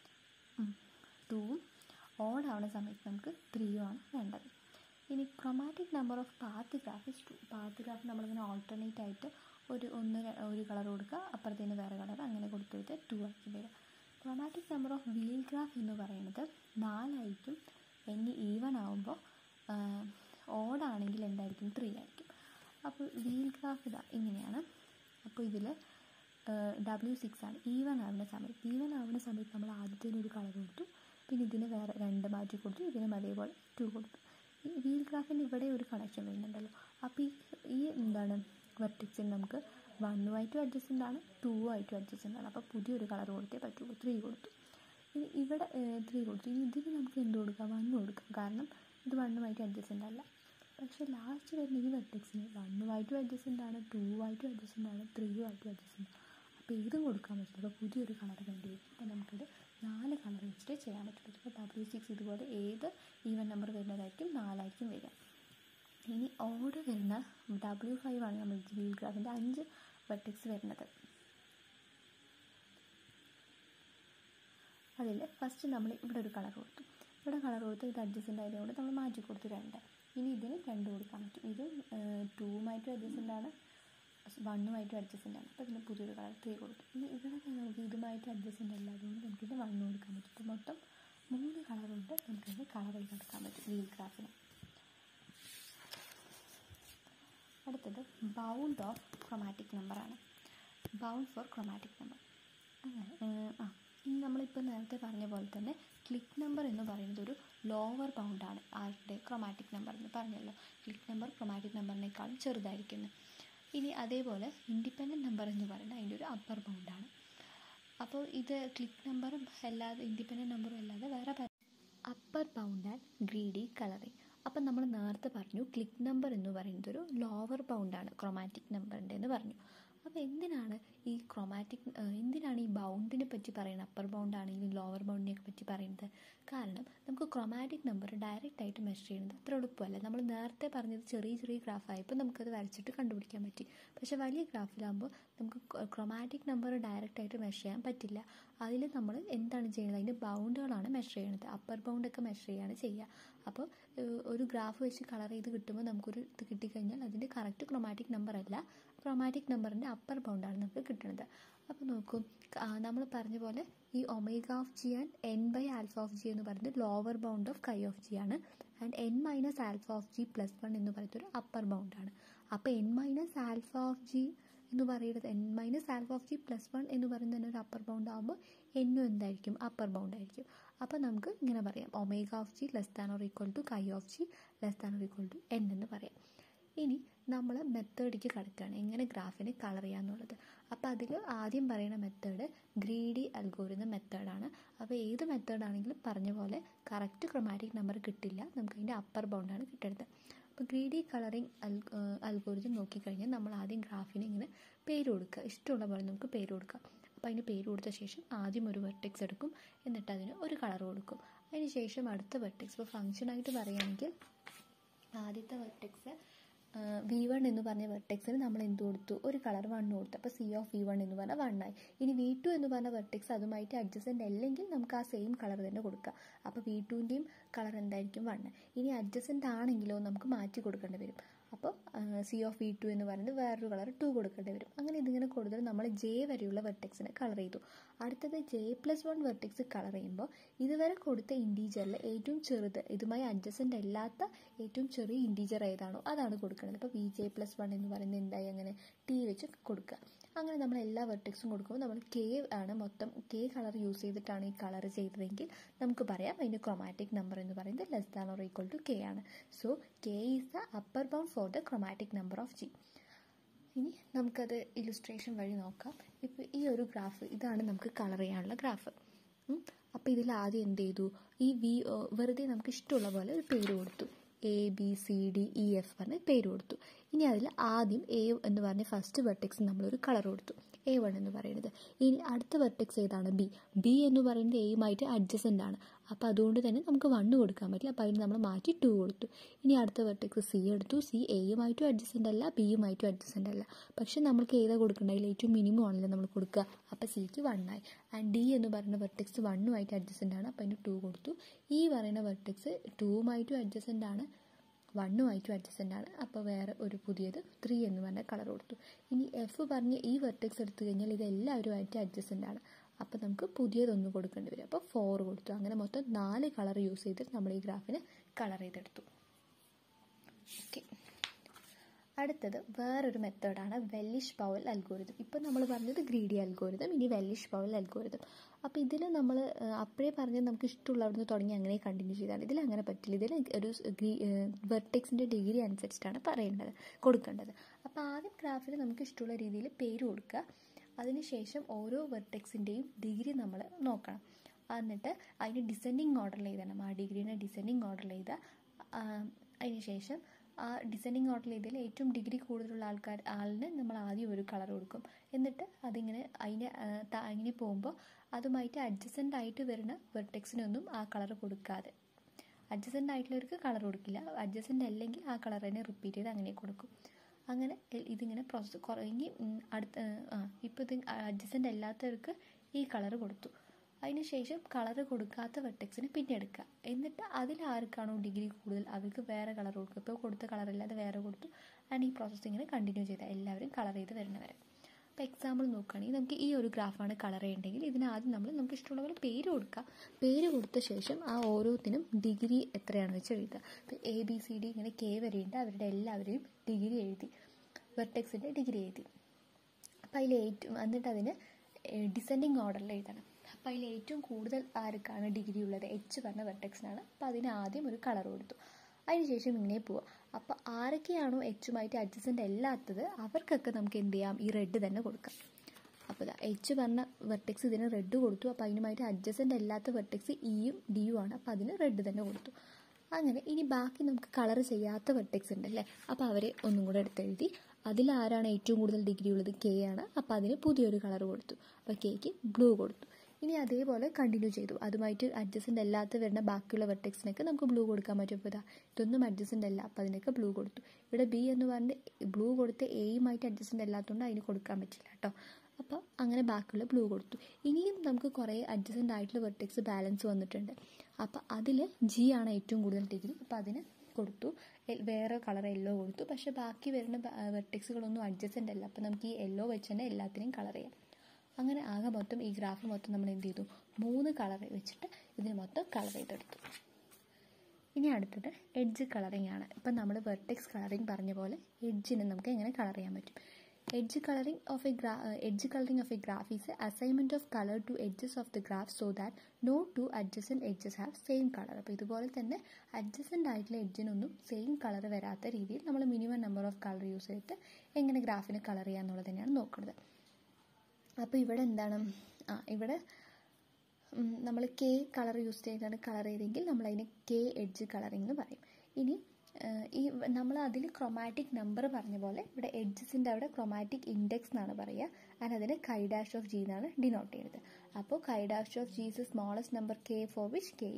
ടൂവും ഓഡ് ആവുന്ന സമയത്ത് നമുക്ക് ത്രീയും ആണ് വേണ്ടത് ഇനി chromatic number of path graph is two path graph നമ്മളിങ്ങനെ ഓൾട്ടർനേറ്റ് ആയിട്ട് ഒരു ഒന്ന് ഒരു കളർ കൊടുക്കുക അപ്പുറത്തേന് വേറെ കളർ അങ്ങനെ കൊടുത്തിട്ട് ടു ആക്കി വരിക chromatic number of wheel graph എന്ന് പറയുന്നത് നാലായിരിക്കും ഇനി ഈവൻ ആവുമ്പോൾ ഓടാണെങ്കിൽ എന്തായിരിക്കും ത്രീ ആയിരിക്കും അപ്പോൾ വീൽ ഗ്രാഫ് ഇതാ ഇങ്ങനെയാണ് അപ്പോൾ ഇതിൽ ഡബ്ല്യു സിക്സ് ആണ് ഈവൻ ആവുന്ന സമയത്ത് ഈവൻ ആവുന്ന സമയത്ത് നമ്മൾ ആദ്യത്തേന് ഒരു കളർ കൊടുത്തു പിന്നെ ഇതിന് വേറെ രണ്ട് മാറ്റി കൊടുത്തു ഇതിനും അതേപോലെ ടു കൊടുത്തു ഈ വീൽ ഗ്രാഫിന് ഇവിടെ ഒരു കണക്ഷൻ വരുന്നുണ്ടല്ലോ അപ്പോൾ ഈ ഈ എന്താണ് വെർട്ടിക്സിന് നമുക്ക് വണ്ണുമായിട്ടും അഡ്ജസ്റ്റൻ്റ് ആണ് ടൂ ആയിട്ടും അഡ്ജസ്റ്റൻ്റ് ആണ് അപ്പോൾ പുതിയൊരു കളർ കൊടുത്തേ പറ്റുള്ളൂ ത്രീ കൊടുത്തു ഇനി ഇവിടെ ത്രീ കൊടുത്തു ഇനി ഇതിന് നമുക്ക് എന്ത് കൊടുക്കാം വണ്ണ് കൊടുക്കാം കാരണം ഇത് വണ്ണുമായിട്ട് അഡ്ജസ്റ്റൻ്റ് അല്ല പക്ഷേ ലാസ്റ്റ് വരുന്ന ഈ വെർട്ടിക്സിന് വണ്ണുമായിട്ടും അഡ്ജസ്റ്റൻ്റ് ആണ് ടൂ ആയിട്ടും അഡ്ജസ്റ്റൻ്റ് ആണ് ത്രീയും ആയിട്ടും അഡ്ജസ്റ്റൻ്റ് അപ്പോൾ ഏതും കൊടുക്കാൻ പറ്റില്ല അപ്പോൾ പുതിയൊരു കളർ വേണ്ടി വരും അപ്പോൾ നമുക്കിത് നാല് കളർ വെച്ചിട്ട് ചെയ്യാൻ പറ്റുള്ളൂ ഇപ്പോൾ ഡബ്ല്യു സിക്സ് ഇതുപോലെ ഏത് ഈവൻ നമ്പർ വരുന്നതായിരിക്കും നാലായിരിക്കും വരിക ഇനി ഓർഡർ വരുന്ന ഡബ്ല്യു ഫൈവ് ആണ് നമ്മൾ വീൽ ഗ്രാഫിൻ്റെ അഞ്ച് വെർട്ടിക്സ് വരുന്നത് അതിൽ ഫസ്റ്റ് നമ്മൾ ഇവിടെ ഒരു കളർ കൊടുത്തു ഇവിടെ കളർ കൊടുത്ത് ഇത് അഡ്ജസ്റ്റൻ്റ് ആയതുകൊണ്ട് നമ്മൾ മാറ്റി കൊടുത്തു രണ്ട് ഇനി ഇതിന് രണ്ട് കൊടുക്കാൻ പറ്റും ഇത് ടൂമായിട്ടും അഡ്ജസ്റ്റൻ്റ് ആണ് വണ്ണുമായിട്ടും അഡ്ജസ്റ്റൻ്റ് ആണ് അപ്പോൾ ഇതിന് പുതിയൊരു കളർ ത്രീ കൊടുത്തു ഇനി ഇവിടെ നമുക്ക് ഇതുമായിട്ട് അഡ്ജസ്റ്റൻ്റ് അല്ല അതുകൊണ്ട് നമുക്കിത് വണ്ണ് കൊടുക്കാൻ പറ്റും ഇപ്പോൾ മൊത്തം മൂന്ന് കളറുണ്ട് നമുക്കിത് കളർ ചെയ്തെടുക്കാൻ പറ്റും വീൽ ഗ്രാഫിന് അടുത്തത് ബൗണ്ട് ഓഫ് ക്രൊമാറ്റിക് നമ്പറാണ് ബൗണ്ട് ഫോർ ക്രൊമാറ്റിക് നമ്പർ അങ്ങനെ ആ ഇനി നമ്മളിപ്പോൾ നേരത്തെ പറഞ്ഞ പോലെ തന്നെ ക്ലിക്ക് നമ്പർ എന്ന് പറയുന്നത് ഒരു ലോവർ ബൗണ്ടാണ് ആരുടെ ക്രൊമാറ്റിക് നമ്പർ എന്ന് പറഞ്ഞല്ലോ ക്ലിക്ക് നമ്പർ ക്രൊമാറ്റിക് നമ്പറിനേക്കാളും ചെറുതായിരിക്കുന്നു ഇനി അതേപോലെ ഇൻഡിപെൻഡൻറ്റ് നമ്പർ എന്ന് പറയുന്നത് അതിൻ്റെ ഒരു അപ്പർ ബൗണ്ടാണ് അപ്പോൾ ഇത് ക്ലിക്ക് നമ്പറും അല്ലാതെ ഇൻഡിപെൻഡൻറ്റ് നമ്പറും അല്ലാതെ വേറെ upper bound and greedy colouring അപ്പം നമ്മൾ നേരത്തെ പറഞ്ഞു ക്ലിക്ക് നമ്പർ എന്ന് പറയുന്നത് ഒരു ലോവർ ബൗണ്ടാണ് ക്രൊമാറ്റിക് നമ്പറിൻ്റെ എന്ന് പറഞ്ഞു അപ്പോൾ എന്തിനാണ് ഈ ക്രൊമാറ്റിക് എന്തിനാണ് ഈ ബൗണ്ടിനെ പറ്റി പറയുന്നത് അപ്പർ ബൗണ്ട് ആണെങ്കിലും ലോവർ ബൗണ്ടിനെ പറ്റി പറയുന്നത് കാരണം നമുക്ക് ക്രൊമാറ്റിക് നമ്പർ ഡയറക്റ്റ് ആയിട്ട് മെഷർ ചെയ്യുന്നത് അത്ര എളുപ്പമല്ല നമ്മൾ നേരത്തെ പറഞ്ഞത് ചെറിയ ചെറിയ ഗ്രാഫായപ്പോൾ നമുക്കത് വരച്ചിട്ട് കണ്ടുപിടിക്കാൻ പറ്റി പക്ഷേ വലിയ ഗ്രാഫിലാകുമ്പോൾ നമുക്ക് ക്രൊമാറ്റിക് നമ്പർ ഡയറക്റ്റ് ആയിട്ട് മെഷർ ചെയ്യാൻ പറ്റില്ല അതിൽ നമ്മൾ എന്താണ് ചെയ്യുന്നത് അതിൻ്റെ ബൗണ്ടുകളാണ് മെഷർ ചെയ്യുന്നത് അപ്പർ ബൗണ്ടൊക്കെ മെഷർ ചെയ്യാണ് ചെയ്യുക അപ്പോൾ ഒരു ഗ്രാഫ് വെച്ച് കളർ ചെയ്ത് കിട്ടുമ്പോൾ നമുക്കൊരു ഇത് കിട്ടിക്കഴിഞ്ഞാൽ അതിൻ്റെ കറക്റ്റ് ക്രൊമാറ്റിക് നമ്പർ അല്ല ക്രൊമാറ്റിക് നമ്പറിൻ്റെ അപ്പർ ബൗണ്ടാണ് നമുക്ക് കിട്ടുന്നത് അപ്പോൾ നോക്കൂ നമ്മൾ പറഞ്ഞ പോലെ ഈ omega of G and N by alpha of G എന്ന് പറയുന്നത് lower bound of chi of G ആണ് and N minus alpha of G plus one എന്ന് പറയുന്നത് ഒരു അപ്പർ ബൗണ്ടാണ് അപ്പോൾ N minus alpha of G എന്ന് പറയുന്നത് N minus alpha of G plus one എന്ന് പറയുന്നത് തന്നെ ഒരു അപ്പർ ബൗണ്ട് ആകുമ്പോൾ എന്നും എന്തായിരിക്കും അപ്പർ ബൗണ്ട് ആയിരിക്കും അപ്പോൾ നമുക്ക് ഇങ്ങനെ പറയാം omega of G less than or equal to chi of G less than or equal to N എന്ന് പറയാം ഇനി നമ്മൾ മെത്തേഡിക്ക് കടക്കുകയാണ് എങ്ങനെ ഗ്രാഫിനെ കളർ ചെയ്യാന്നുള്ളത് അപ്പോൾ അതിൽ ആദ്യം പറയുന്ന മെത്തേഡ് ഗ്രീഡി അൽഗോരിതം മെത്തേഡാണ് അപ്പോൾ ഏത് മെത്തേഡാണെങ്കിലും പറഞ്ഞ പോലെ കറക്റ്റ് ക്രൊമാറ്റിക് നമ്പർ കിട്ടില്ല നമുക്ക് അതിൻ്റെ അപ്പർ ബൗണ്ടാണ് കിട്ടുന്നത് അപ്പോൾ ഗ്രീഡി കളറിങ് അൽ അൽഗോരിതം നോക്കിക്കഴിഞ്ഞാൽ നമ്മൾ ആദ്യം ഗ്രാഫിന് ഇങ്ങനെ പേര് കൊടുക്കുക ഇഷ്ടമുള്ള പോലെ നമുക്ക് പേര് കൊടുക്കാം അപ്പോൾ അതിന് പേര് കൊടുത്ത ശേഷം ആദ്യം ഒരു വെർട്ടിക്സ് എടുക്കും എന്നിട്ട് അതിന് ഒരു കളർ കൊടുക്കും അതിന് ശേഷം അടുത്ത വെർട്ടിക്സ് ഇപ്പോൾ ഫംഗ്ഷനായിട്ട് പറയുകയാണെങ്കിൽ ആദ്യത്തെ വെർട്ടെക്സ് വി വൺ എന്ന് പറഞ്ഞ വെർട്ടെക്സിന് നമ്മൾ എന്ത് കൊടുത്തു ഒരു കളർ വൺ കൊടുത്തു അപ്പോൾ സി ഓഫ് വി വൺ എന്ന് പറഞ്ഞാൽ വൺ ആയി ഇനി വി ടു എന്ന് പറഞ്ഞ വെർട്ടെക്സ് അതുമായിട്ട് അഡ്ജസ്റ്റൻ്റ് അല്ലെങ്കിൽ നമുക്ക് ആ സെയിം കളർ തന്നെ കൊടുക്കാം അപ്പോൾ വി ടുവിൻ്റെയും കളർ എന്തായിരിക്കും വൺ ഇനി അഡ്ജസ്റ്റൻ്റ് ആണെങ്കിലോ നമുക്ക് മാറ്റി കൊടുക്കേണ്ടി വരും അപ്പോൾ സി ഓഫ് വി ടു എന്ന് പറയുന്നത് വേറൊരു കളർ ടു കൊടുക്കേണ്ടി വരും അങ്ങനെ ഇതിങ്ങനെ കൊടുത്തിട്ട് നമ്മൾ ജെ വരെയുള്ള വെർട്ടെക്സിനെ കളർ ചെയ്തു അടുത്തത് J plus one vertex colour ചെയ്യുമ്പോൾ ഇതുവരെ കൊടുത്ത ഇൻറ്റീജറിൽ ഏറ്റവും ചെറുത് ഇതുമായി അഡ്ജസ്റ്റൻ്റ് അല്ലാത്ത ഏറ്റവും ചെറിയ ഇൻറ്റീജർ ഏതാണോ അതാണ് കൊടുക്കേണ്ടത് അപ്പോൾ വി ജെ പ്ലസ് വൺ എന്ന് പറയുന്നത് എന്തായി അങ്ങനെ ടി വെച്ച് കൊടുക്കുക അങ്ങനെ നമ്മൾ എല്ലാ വെർട്ടെക്സും കൊടുക്കുമ്പോൾ നമ്മൾ കെ ആണ് മൊത്തം കെ കളർ യൂസ് ചെയ്തിട്ടാണ് ഈ കളർ ചെയ്തതെങ്കിൽ നമുക്ക് പറയാം അതിൻ്റെ ക്രൊമാറ്റിക് നമ്പർ എന്ന് പറയുന്നത് less than or equal to K ആണ് so K is the upper bound for the chromatic number of G ഇനി നമുക്കത് ഇലുസ്ട്രേഷൻ വഴി നോക്കാം ഇപ്പോൾ ഈ ഒരു ഗ്രാഫ് ഇതാണ് നമുക്ക് കളർ ചെയ്യാനുള്ള ഗ്രാഫ് അപ്പോൾ ഇതിൽ ആദ്യം എന്ത് ചെയ്തു ഈ വി വെറുതെ നമുക്ക് ഇഷ്ടമുള്ള പോലെ ഒരു പേര് കൊടുത്തു A B C D E F പറഞ്ഞ് പേര് കൊടുത്തു ഇനി അതിൽ ആദ്യം എ എന്ന് പറഞ്ഞ ഫസ്റ്റ് വെർട്ടെക്സ് നമ്മളൊരു കളർ കൊടുത്തു എ വൺ എന്ന് പറയുന്നത് ഇനി അടുത്ത വെർട്ടെക്സ് ഏതാണ് ബി ബി എന്ന് പറയുന്നത് എയുമായിട്ട് അഡ്ജസൻ്റ് ആണ് അപ്പോൾ അതുകൊണ്ട് തന്നെ നമുക്ക് വണ്ണ് കൊടുക്കാൻ പറ്റില്ല അപ്പോൾ അതിന് നമ്മൾ മാറ്റി ടു കൊടുത്തു ഇനി അടുത്ത വെർട്ടെക്സ് സി എടുത്തു സി എയുമായിട്ടും അഡ്ജസൻ്റ് അല്ല ബിയുമായിട്ടും അഡ്ജസൻ്റ് അല്ല പക്ഷേ നമ്മൾക്ക് ഏതാ കൊടുക്കേണ്ടത് അതിൽ ഏറ്റവും മിനിമം ആണല്ലോ നമ്മൾ കൊടുക്കുക അപ്പോൾ സിക്ക് വണ്ണായി ആൻഡ് ഡി എന്ന് പറയുന്ന വെർട്ടെക്സ് വണ്ണുമായിട്ട് അഡ്ജസൻ്റ് ആണ് അപ്പോൾ അതിന് ടു കൊടുത്തു ഈ പറയുന്ന വെർട്ടെക്സ് ടൂവുമായിട്ടും അഡ്ജസൻ്റ് ആണ് വണ്ണുമായിട്ടും അഡ്ജസ്റ്റൻ്റ് ആണ് അപ്പോൾ വേറെ ഒരു പുതിയത് ത്രീ എന്ന് പറഞ്ഞ കളർ കൊടുത്തു ഇനി എഫ് പറഞ്ഞ് ഈ വെർട്ടെക്സ് എടുത്തു കഴിഞ്ഞാൽ ഇത് എല്ലാവരുമായിട്ട് അഡ്ജസ്റ്റൻ്റ് ആണ് അപ്പോൾ നമുക്ക് പുതിയതൊന്ന് കൊടുക്കേണ്ടി വരും അപ്പോൾ ഫോർ കൊടുത്തു അങ്ങനെ മൊത്തം നാല് കളർ യൂസ് ചെയ്തിട്ട് നമ്മൾ ഈ ഗ്രാഫിന് കളർ ചെയ്തെടുത്തു ഓക്കെ അടുത്തത് വേറൊരു മെത്തേഡാണ് വെല്ലിഷ് പവൽ അൽഗോരിതം ഇപ്പം നമ്മൾ പറഞ്ഞത് ഗ്രീഡി അൽഗോരിതം ഇനി വെല്ലിഷ് പവൽ അൽഗോരിതം അപ്പോൾ ഇതിൽ നമ്മൾ അപ്പോഴേ പറഞ്ഞത് നമുക്ക് ഇഷ്ടമുള്ള അവിടുന്ന് തുടങ്ങി അങ്ങനെ കണ്ടിന്യൂ ചെയ്താണ് ഇതിൽ അങ്ങനെ പറ്റില്ല ഇതിൽ ഒരു ഗ്രീ വെർട്ടെക്സിൻ്റെ ഡിഗ്രി അനുസരിച്ചിട്ടാണ് പറയേണ്ടത് കൊടുക്കേണ്ടത് അപ്പോൾ ആദ്യം ഗ്രാഫിൽ നമുക്ക് ഇഷ്ടമുള്ള രീതിയിൽ പേര് കൊടുക്കുക അതിനുശേഷം ഓരോ വെർട്ടെക്സിൻ്റെയും ഡിഗ്രി നമ്മൾ നോക്കണം എന്നിട്ട് അതിന് ഡിസെൻഡിങ് ഓർഡറിൽ എഴുതണം ആ ഡിഗ്രീനെ ഡിസെൻഡിങ് ഓർഡറിൽ എഴുതുക അതിനുശേഷം ആ ഡിസെൻഡിങ് ഓർഡറിൽ ഇതിൽ ഏറ്റവും ഡിഗ്രി കൂടുതലുള്ള ആൾക്കാർ ആളിന് നമ്മൾ ആദ്യം ഒരു കളർ കൊടുക്കും എന്നിട്ട് അതിങ്ങനെ അതിന് അങ്ങനെ പോകുമ്പോൾ അതുമായിട്ട് അഡ്ജസൻ്റ് ആയിട്ട് വരുന്ന വെർട്ടെക്സിനൊന്നും ആ കളർ കൊടുക്കാതെ അഡ്ജസൻ്റ് ആയിട്ടുള്ളവർക്ക് കളർ കൊടുക്കില്ല അഡ്ജസൻ്റ് അല്ലെങ്കിൽ ആ കളർ തന്നെ റിപ്പീറ്റ് ചെയ്ത് അങ്ങനെ കൊടുക്കും അങ്ങനെ ഇതിങ്ങനെ പ്രോസസ്സ് കുറേ അടുത്ത ആ ഇപ്പോൾ ഇത് അഡ്ജസൻ്റ് അല്ലാത്തവർക്ക് ഈ കളർ കൊടുത്തു അതിനുശേഷം കളർ കൊടുക്കാത്ത വെർട്ടെക്സിന് പിന്നെ എടുക്കുക എന്നിട്ട് അതിൽ ആർക്കാണോ ഡിഗ്രി കൂടുതൽ അവർക്ക് വേറെ കളർ കൊടുക്കുക ഇപ്പോൾ കൊടുത്ത കളറില്ലാതെ വേറെ കൊടുത്തു ആൻഡ് ഈ പ്രോസസ്സ് ഇങ്ങനെ കണ്ടിന്യൂ ചെയ്താൽ എല്ലാവരും കളർ ചെയ്ത് വരുന്നവരെ അപ്പോൾ എക്സാമ്പിൾ നോക്കുകയാണെങ്കിൽ നമുക്ക് ഈ ഒരു ഗ്രാഫാണ് കളർ ചെയ്യേണ്ടെങ്കിൽ ഇതിനാദ്യം നമ്മൾ നമുക്ക് ഇഷ്ടമുള്ള പോലെ പേര് കൊടുക്കുക പേര് കൊടുത്ത ശേഷം ആ ഓരോത്തിനും ഡിഗ്രി എത്രയാണെന്ന് വെച്ച് എഴുതുക ഇപ്പോൾ എ ബി സി ഡി ഇങ്ങനെ കെ വരെയുണ്ട് അവരുടെ എല്ലാവരെയും ഡിഗ്രി എഴുതി വെർട്ടെക്സിൻ്റെ ഡിഗ്രി എഴുതി അപ്പോൾ അതിൽ ഏറ്റവും എന്നിട്ട് അതിന് ഡിസെൻഡിങ് ഓർഡറിൽ എഴുതണം അപ്പോൾ അതിൽ ഏറ്റവും കൂടുതൽ ആർക്കാണ് ഡിഗ്രി ഉള്ളത് എച്ച് പറഞ്ഞ വെർട്ടെക്സിനാണ് അപ്പോൾ അതിന് ആദ്യം ഒരു കളർ കൊടുത്തു അതിനുശേഷം ഇങ്ങനെ പോവാം അപ്പോൾ ആരൊക്കെയാണോ എച്ചുമായിട്ട് അഡ്ജസ്റ്റൻ്റ് അല്ലാത്തത് അവർക്കൊക്കെ നമുക്ക് എന്ത് ചെയ്യാം ഈ റെഡ് തന്നെ കൊടുക്കാം അപ്പോൾ ഇതാ എച്ച് പറഞ്ഞ വെർട്ടെക്സ് ഇതിന് റെഡ് കൊടുത്തു അപ്പോൾ അതിനുമായിട്ട് അഡ്ജസ്റ്റൻ്റ് അല്ലാത്ത വെർട്ടെക്സ് ഇയും ഡിയും ആണ് അപ്പോൾ അതിന് റെഡ് തന്നെ കൊടുത്തു അങ്ങനെ ഇനി ബാക്കി നമുക്ക് കളർ ചെയ്യാത്ത വെർട്ടെക്സ് ഉണ്ടല്ലേ അപ്പോൾ അവരെ ഒന്നും കൂടെ എടുത്തെഴുതി അതിൽ ആരാണ് ഏറ്റവും കൂടുതൽ ഡിഗ്രി ഉള്ളത് കെ ആണ് അപ്പോൾ അതിന് പുതിയൊരു കളർ കൊടുത്തു അപ്പോൾ കെക്ക് ബ്ലൂ കൊടുത്തു ഇനി അതേപോലെ കണ്ടിന്യൂ ചെയ്തു അതുമായിട്ട് അഡ്ജസ്റ്റൻ്റ് അല്ലാത്ത വരുന്ന ബാക്കിയുള്ള വെർട്ടെക്സിനൊക്കെ നമുക്ക് ബ്ലൂ കൊടുക്കാൻ പറ്റും അപ്പോൾ ഇതാ ഇതൊന്നും അഡ്ജസ്റ്റൻ്റ് അല്ല അപ്പോൾ അതിനൊക്കെ ബ്ലൂ കൊടുത്തു ഇവിടെ ബി എന്ന് പറഞ്ഞ് ബ്ലൂ കൊടുത്ത് എയുമായിട്ട് അഡ്ജസ്റ്റൻ്റ് അല്ലാത്തതുകൊണ്ട് അതിന് കൊടുക്കാൻ പറ്റില്ല കേട്ടോ അപ്പോൾ അങ്ങനെ ബാക്കിയുള്ള ബ്ലൂ കൊടുത്തു ഇനിയും നമുക്ക് കുറേ അഡ്ജസ്റ്റൻ്റ് ആയിട്ടുള്ള വെർട്ടെക്സ് ബാലൻസ് വന്നിട്ടുണ്ട് അപ്പോൾ അതിൽ ജി ആണ് ഏറ്റവും കൂടുതൽ ഡിഗ്രി അപ്പോൾ അതിന് കൊടുത്തു വേറെ കളർ യെല്ലോ കൊടുത്തു പക്ഷേ ബാക്കി വരുന്ന വെർട്ടെക്സുകളൊന്നും അഡ്ജസ്റ്റൻ്റ് അല്ല അപ്പോൾ നമുക്ക് ഈ യെല്ലോ വെച്ച് തന്നെ എല്ലാത്തിനെയും കളർ ചെയ്യാം അങ്ങനെ ആകെ മൊത്തം ഈ ഗ്രാഫ് മൊത്തം നമ്മൾ എന്ത് ചെയ്തു മൂന്ന് കളർ വെച്ചിട്ട് ഇതിന് മൊത്തം കളർ ചെയ്തെടുത്തു ഇനി അടുത്തത് എഡ്ജ് കളറിംഗ് ആണ് ഇപ്പം നമ്മൾ വെർട്ടെക്സ് കളറിംഗ് പറഞ്ഞ പോലെ എഡ്ജിന് നമുക്ക് എങ്ങനെ കളർ ചെയ്യാൻ പറ്റും edge colouring of a graph edge colouring of a graph is assignment of colour to edges of the graph so that no two adjacent edges have same colour അപ്പോൾ ഇതുപോലെ തന്നെ adjacent ആയിട്ടുള്ള എഡ്ജിനൊന്നും സെയിം കളർ വരാത്ത രീതിയിൽ നമ്മൾ minimum number of colour use ചെയ്തിട്ട് എങ്ങനെ ഗ്രാഫിന് colour ചെയ്യുക എന്നുള്ളത് തന്നെയാണ് നോക്കുന്നത് അപ്പോൾ ഇവിടെ എന്താണ് ആ ഇവിടെ നമ്മൾ കെ കളർ യൂസ് ചെയ്താണ് കളർ ചെയ്തെങ്കിൽ നമ്മളതിന് കെ എഡ്ജ് കളറിംഗ് എന്ന് പറയും ഇനി ഈ നമ്മൾ അതിൽ ക്രൊമാറ്റിക് നമ്പർ പറഞ്ഞ പോലെ ഇവിടെ എഡ്ജസിൻ്റെ അവിടെ ക്രൊമാറ്റിക് ഇൻഡെക്സ് എന്നാണ് പറയുക ആൻഡ് അതിന് കൈ ഡാഷ് ഓഫ് ജി എന്നാണ് ഡിനോട്ട് ചെയ്യുന്നത് അപ്പോൾ chi dash of G is smallest number K for which K is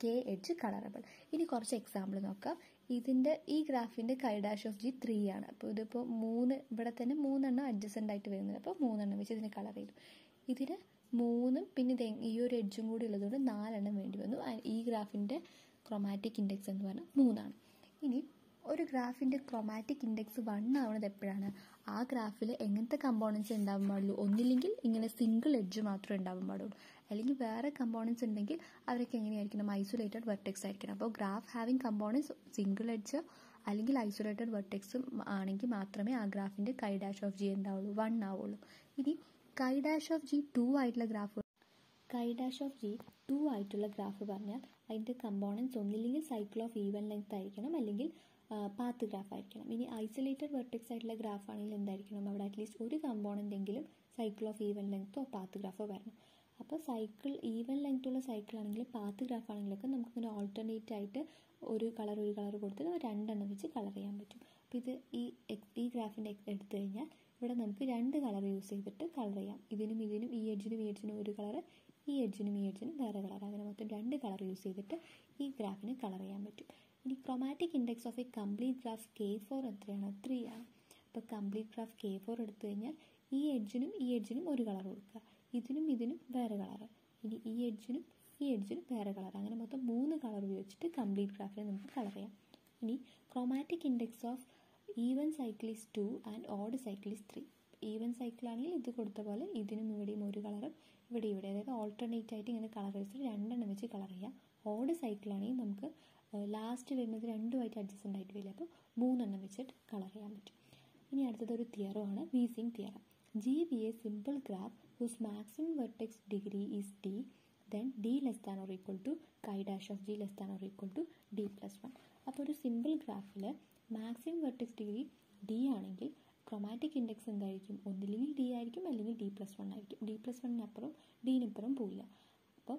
K edge colourable ഇനി കുറച്ച് എക്സാമ്പിൾ നോക്കാം ഇതിൻ്റെ ഈ ഗ്രാഫിൻ്റെ chi dash of G three ആണ് അപ്പോൾ ഇതിപ്പോൾ മൂന്ന് ഇവിടെ തന്നെ മൂന്നെണ്ണം അഡ്ജസ്റ്റൻ്റ് ആയിട്ട് വരുന്നത് അപ്പോൾ മൂന്നെണ്ണം വെച്ച് ഇതിനെ കളർ ചെയ്തു ഇതിന് മൂന്നും പിന്നെ ഇത് ഈ ഒരു എഡ്ജും കൂടി ഉള്ളതുകൊണ്ട് നാലെണ്ണം വേണ്ടി വന്നു ഈ ഗ്രാഫിൻ്റെ ക്രൊമാറ്റിക് ഇൻഡെക്സ് എന്ന് പറഞ്ഞാൽ മൂന്നാണ് ഇനി ഒരു ഗ്രാഫിൻ്റെ ക്രൊമാറ്റിക് ഇൻഡെക്സ് വൺ ആവുന്നത് എപ്പോഴാണ് ആ ഗ്രാഫിൽ എങ്ങനത്തെ കമ്പോണൻസ് ഉണ്ടാവാൻ പാടുള്ളൂ ഒന്നില്ലെങ്കിൽ ഇങ്ങനെ സിംഗിൾ എഡ്ജ് മാത്രമേ ഉണ്ടാവാൻ പാടുള്ളൂ അല്ലെങ്കിൽ വേറെ കമ്പോണൻസ് ഉണ്ടെങ്കിൽ അവരൊക്കെ എങ്ങനെയായിരിക്കണം ഐസൊലേറ്റഡ് വെർട്ടെക്സ് ആയിരിക്കണം അപ്പോൾ graph having components single edge അല്ലെങ്കിൽ ഐസൊലേറ്റഡ് വെർട്ടെക്സും ആണെങ്കിൽ മാത്രമേ ആ ഗ്രാഫിൻ്റെ കൈ ഡാഷ് ഓഫ് ജി ഉണ്ടാവുള്ളൂ വൺ ആവുള്ളൂ ഇനി chi dash of G two ആയിട്ടുള്ള graph chi dash of G two ആയിട്ടുള്ള ഗ്രാഫ് പറഞ്ഞാൽ അതിൻ്റെ കമ്പോണൻസ് ഒന്നില്ലെങ്കിൽ സൈക്കിൾ ഓഫ് ഈവൻ ലെങ്ത് ആയിരിക്കണം അല്ലെങ്കിൽ പാത്ത് ഗ്രാഫ് ആയിരിക്കണം ഇനി ഐസൊലേറ്റഡ് വെർട്ടെക്സ് ആയിട്ടുള്ള ഗ്രാഫ് ആണെങ്കിൽ എന്തായിരിക്കണം അവിടെ അറ്റ്ലീസ്റ്റ് ഒരു കമ്പോണൻ്റ് എങ്കിലും സൈക്കിൾ ഓഫ് ഈവൻ ലെങ്ത്തോ പാത്ത് ഗ്രാഫോ വരണം അപ്പോൾ സൈക്കിൾ ഈവൻ ലെങ്ത് ഉള്ള സൈക്കിൾ ആണെങ്കിൽ പാത്ത് ഗ്രാഫ് ആണെങ്കിലൊക്കെ നമുക്കിങ്ങനെ ഓൾട്ടർനേറ്റ് ആയിട്ട് ഒരു കളർ ഒരു കളർ കൊടുത്തിട്ട് രണ്ടെണ്ണം വെച്ച് കളർ ചെയ്യാൻ പറ്റും അപ്പോൾ ഇത് ഈ ഈ ഗ്രാഫിൻ്റെ എടുത്തു കഴിഞ്ഞാൽ ഇവിടെ നമുക്ക് രണ്ട് കളർ യൂസ് ചെയ്തിട്ട് കളർ ചെയ്യാം ഇതിനും ഇതിനും ഈ എഡ്ജിനും ഈ എഡ്ജിനും ഒരു കളർ ഈ എഡ്ജിനും ഈ എഡ്ജിനും വേറെ കളർ അങ്ങനെ മൊത്തം രണ്ട് കളർ യൂസ് ചെയ്തിട്ട് ഈ ഗ്രാഫിന് കളർ ചെയ്യാൻ പറ്റും ഇനി chromatic index of a complete graph K four എത്രയാണ് ത്രീ ആണ് അപ്പോൾ കംപ്ലീറ്റ് ഗ്രാഫ് കെ ഫോർ എടുത്തു കഴിഞ്ഞാൽ ഈ എഡ്ജിനും ഈ എഡ്ജിനും ഒരു കളർ കൊടുക്കുക ഇതിനും ഇതിനും വേറെ കളർ ഇനി ഈ എഡ്ജിനും ഈ എഡ്ജിനും വേറെ കളർ അങ്ങനെ മൊത്തം മൂന്ന് കളർ ഉപയോഗിച്ചിട്ട് കംപ്ലീറ്റ് ഗ്രാഫിനെ നമുക്ക് കളർ ചെയ്യാം ഇനി chromatic index of even cycle is two and odd cycle is three even cycle ആണെങ്കിൽ ഇത് കൊടുത്ത പോലെ ഇതിനും ഇവിടെയും ഒരു കളറും ഇവിടെ ഇവിടെ അതായത് ഓൾട്ടർനേറ്റ് ആയിട്ട് ഇങ്ങനെ കളർ വെച്ചിട്ട് രണ്ടെണ്ണം വെച്ച് കളർ ചെയ്യാം ഓഡ് സൈക്കിൾ ആണെങ്കിൽ നമുക്ക് ലാസ്റ്റ് വരുന്നത് രണ്ടുമായിട്ട് അഡ്ജസ്റ്റൻ്റ് ആയിട്ട് വരില്ല അപ്പോൾ മൂന്നെണ്ണം വെച്ചിട്ട് കളർ ചെയ്യാൻ പറ്റും ഇനി അടുത്തത് ഒരു തിയറമാണ് Vizing theorem G be a simple graph whose maximum vertex degree is D then D less than or equal to chi dash of G less than or equal to D plus one അപ്പോൾ ഒരു simple ഗ്രാഫിൽ maximum vertex degree D ആണെങ്കിൽ chromatic index എന്തായിരിക്കും ഒന്നില്ലെങ്കിൽ D ആയിരിക്കും അല്ലെങ്കിൽ D plus one ആയിരിക്കും D plus വണ്ണിനപ്പുറം ഡിനപ്പുറം പോവില്ല അപ്പോൾ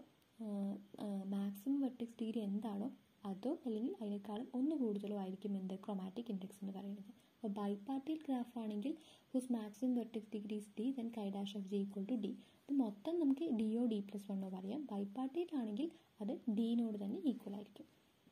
മാക്സിമം വെർട്ടെക്സ് ഡിഗ്രി എന്താണോ അതോ അല്ലെങ്കിൽ അതിനേക്കാളും ഒന്ന് കൂടുതലോ ആയിരിക്കും എന്ത് ക്രൊമാറ്റിക് ഇൻഡെക്സ് എന്ന് പറയുന്നത് അപ്പോൾ ബൈപാർട്ടിയൽ ഗ്രാഫ് ആണെങ്കിൽ whose maximum vertex degree is D then chi dash of G equal to D ഇത് മൊത്തം നമുക്ക് ഡിയോ ഡി പ്ലസ് വണ്ണോ പറയാം ബൈപാർട്ടിയൽ ആണെങ്കിൽ അത് ഡിനോട് തന്നെ ഈക്വൽ ആയിരിക്കും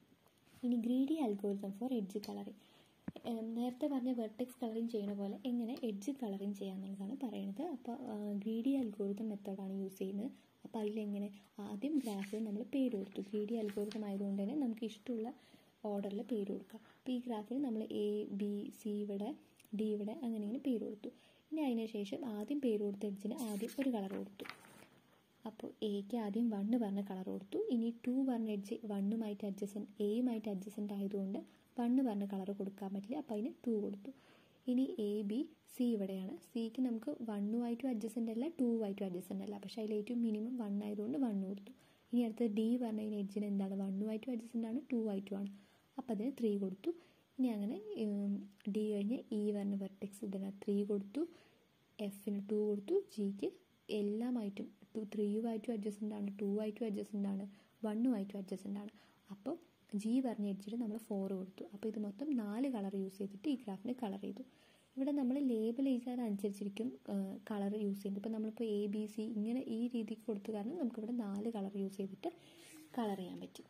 ഇനി greedy algorithm for edge colouring നേരത്തെ പറഞ്ഞ വെർട്ടെക്സ് കളറിങ് ചെയ്യുന്ന പോലെ എങ്ങനെ എഡ്ജ് കളറിങ് ചെയ്യാന്നുള്ളതാണ് പറയുന്നത് അപ്പോൾ ഗ്രീഡി അൽഗോരിതം മെത്തേഡാണ് യൂസ് ചെയ്യുന്നത് അപ്പോൾ അതിലെങ്ങനെ ആദ്യം ഗ്രാഫിൽ നമ്മൾ പേര് കൊടുത്തു ഗ്രീഡി അൽഗോരിതം ആയതുകൊണ്ട് തന്നെ നമുക്ക് ഇഷ്ടമുള്ള ഓർഡറിൽ പേര് കൊടുക്കാം അപ്പോൾ ഈ ഗ്രാഫിൽ നമ്മൾ എ ബി സി ഇവിടെ ഡി ഇവിടെ അങ്ങനെ ഇങ്ങനെ പേര് കൊടുത്തു ഇനി അതിന് ശേഷം ആദ്യം പേര് കൊടുത്ത എഡ്ജിന് ആദ്യം ഒരു കളർ കൊടുത്തു അപ്പോൾ എക്ക് ആദ്യം വണ്ണ് പറഞ്ഞ കളർ കൊടുത്തു ഇനി ടു പറഞ്ഞ എഡ്ജ് വണ്ണുമായിട്ട് അഡ്ജസ്റ്റൻറ്റ് എയുമായിട്ട് അഡ്ജസ്റ്റൻ്റ് ആയതുകൊണ്ട് വണ്ണ് പറഞ്ഞ കളർ കൊടുക്കാൻ പറ്റില്ല അപ്പോൾ അതിന് ടു കൊടുത്തു ഇനി എ ബി സി ഇവിടെയാണ് സിക്ക് നമുക്ക് വണ്ണുമായിട്ടും അഡ്ജസ്റ്റൻ്റ് അല്ല ടു ആയിട്ടും അഡ്ജസ്റ്റൻ്റ് അല്ല പക്ഷേ അതിൽ ഏറ്റവും മിനിമം വൺ ആയതുകൊണ്ട് വണ്ണ് കൊടുത്തു ഇനി അടുത്തത് ഡി പറഞ്ഞതിന് എഡ്ജിന് എന്താണ് വണ്ണുമായിട്ടും അഡ്ജസ്റ്റൻ്റ് ആണ് ടു ആയിട്ടും ആണ് അപ്പോൾ അതിന് ത്രീ കൊടുത്തു ഇനി അങ്ങനെ ഡി കഴിഞ്ഞ് ഇ പറഞ്ഞ വെർട്ടെക്സ് ഇതിന് ത്രീ കൊടുത്തു എഫിന് ടു കൊടുത്തു ജിക്ക് എല്ലാമായിട്ടും ടു ത്രീയുമായിട്ടും അഡ്ജസ്റ്റൻ്റ് ആണ് ടു ആയിട്ടും അഡ്ജസ്റ്റൻ്റ് ആണ് വണ്ണുമായിട്ടും അഡ്ജസ്റ്റൻ്റ് ആണ് അപ്പോൾ ജി പറഞ്ഞ എഡ്ജിൽ നമ്മൾ ഫോർ കൊടുത്തു അപ്പോൾ ഇത് മൊത്തം നാല് കളർ യൂസ് ചെയ്തിട്ട് ഈ ഗ്രാഫിന് കളർ ചെയ്തു ഇവിടെ നമ്മൾ ലേബൽ ചെയ്യാൻ അനുസരിച്ചിരിക്കും കളർ യൂസ് ചെയ്യുന്നത് ഇപ്പോൾ നമ്മളിപ്പോൾ എ ബി സി ഇങ്ങനെ ഈ രീതിക്ക് കൊടുത്തു കാരണം നമുക്കിവിടെ നാല് കളർ യൂസ് ചെയ്തിട്ട് കളർ ചെയ്യാൻ പറ്റും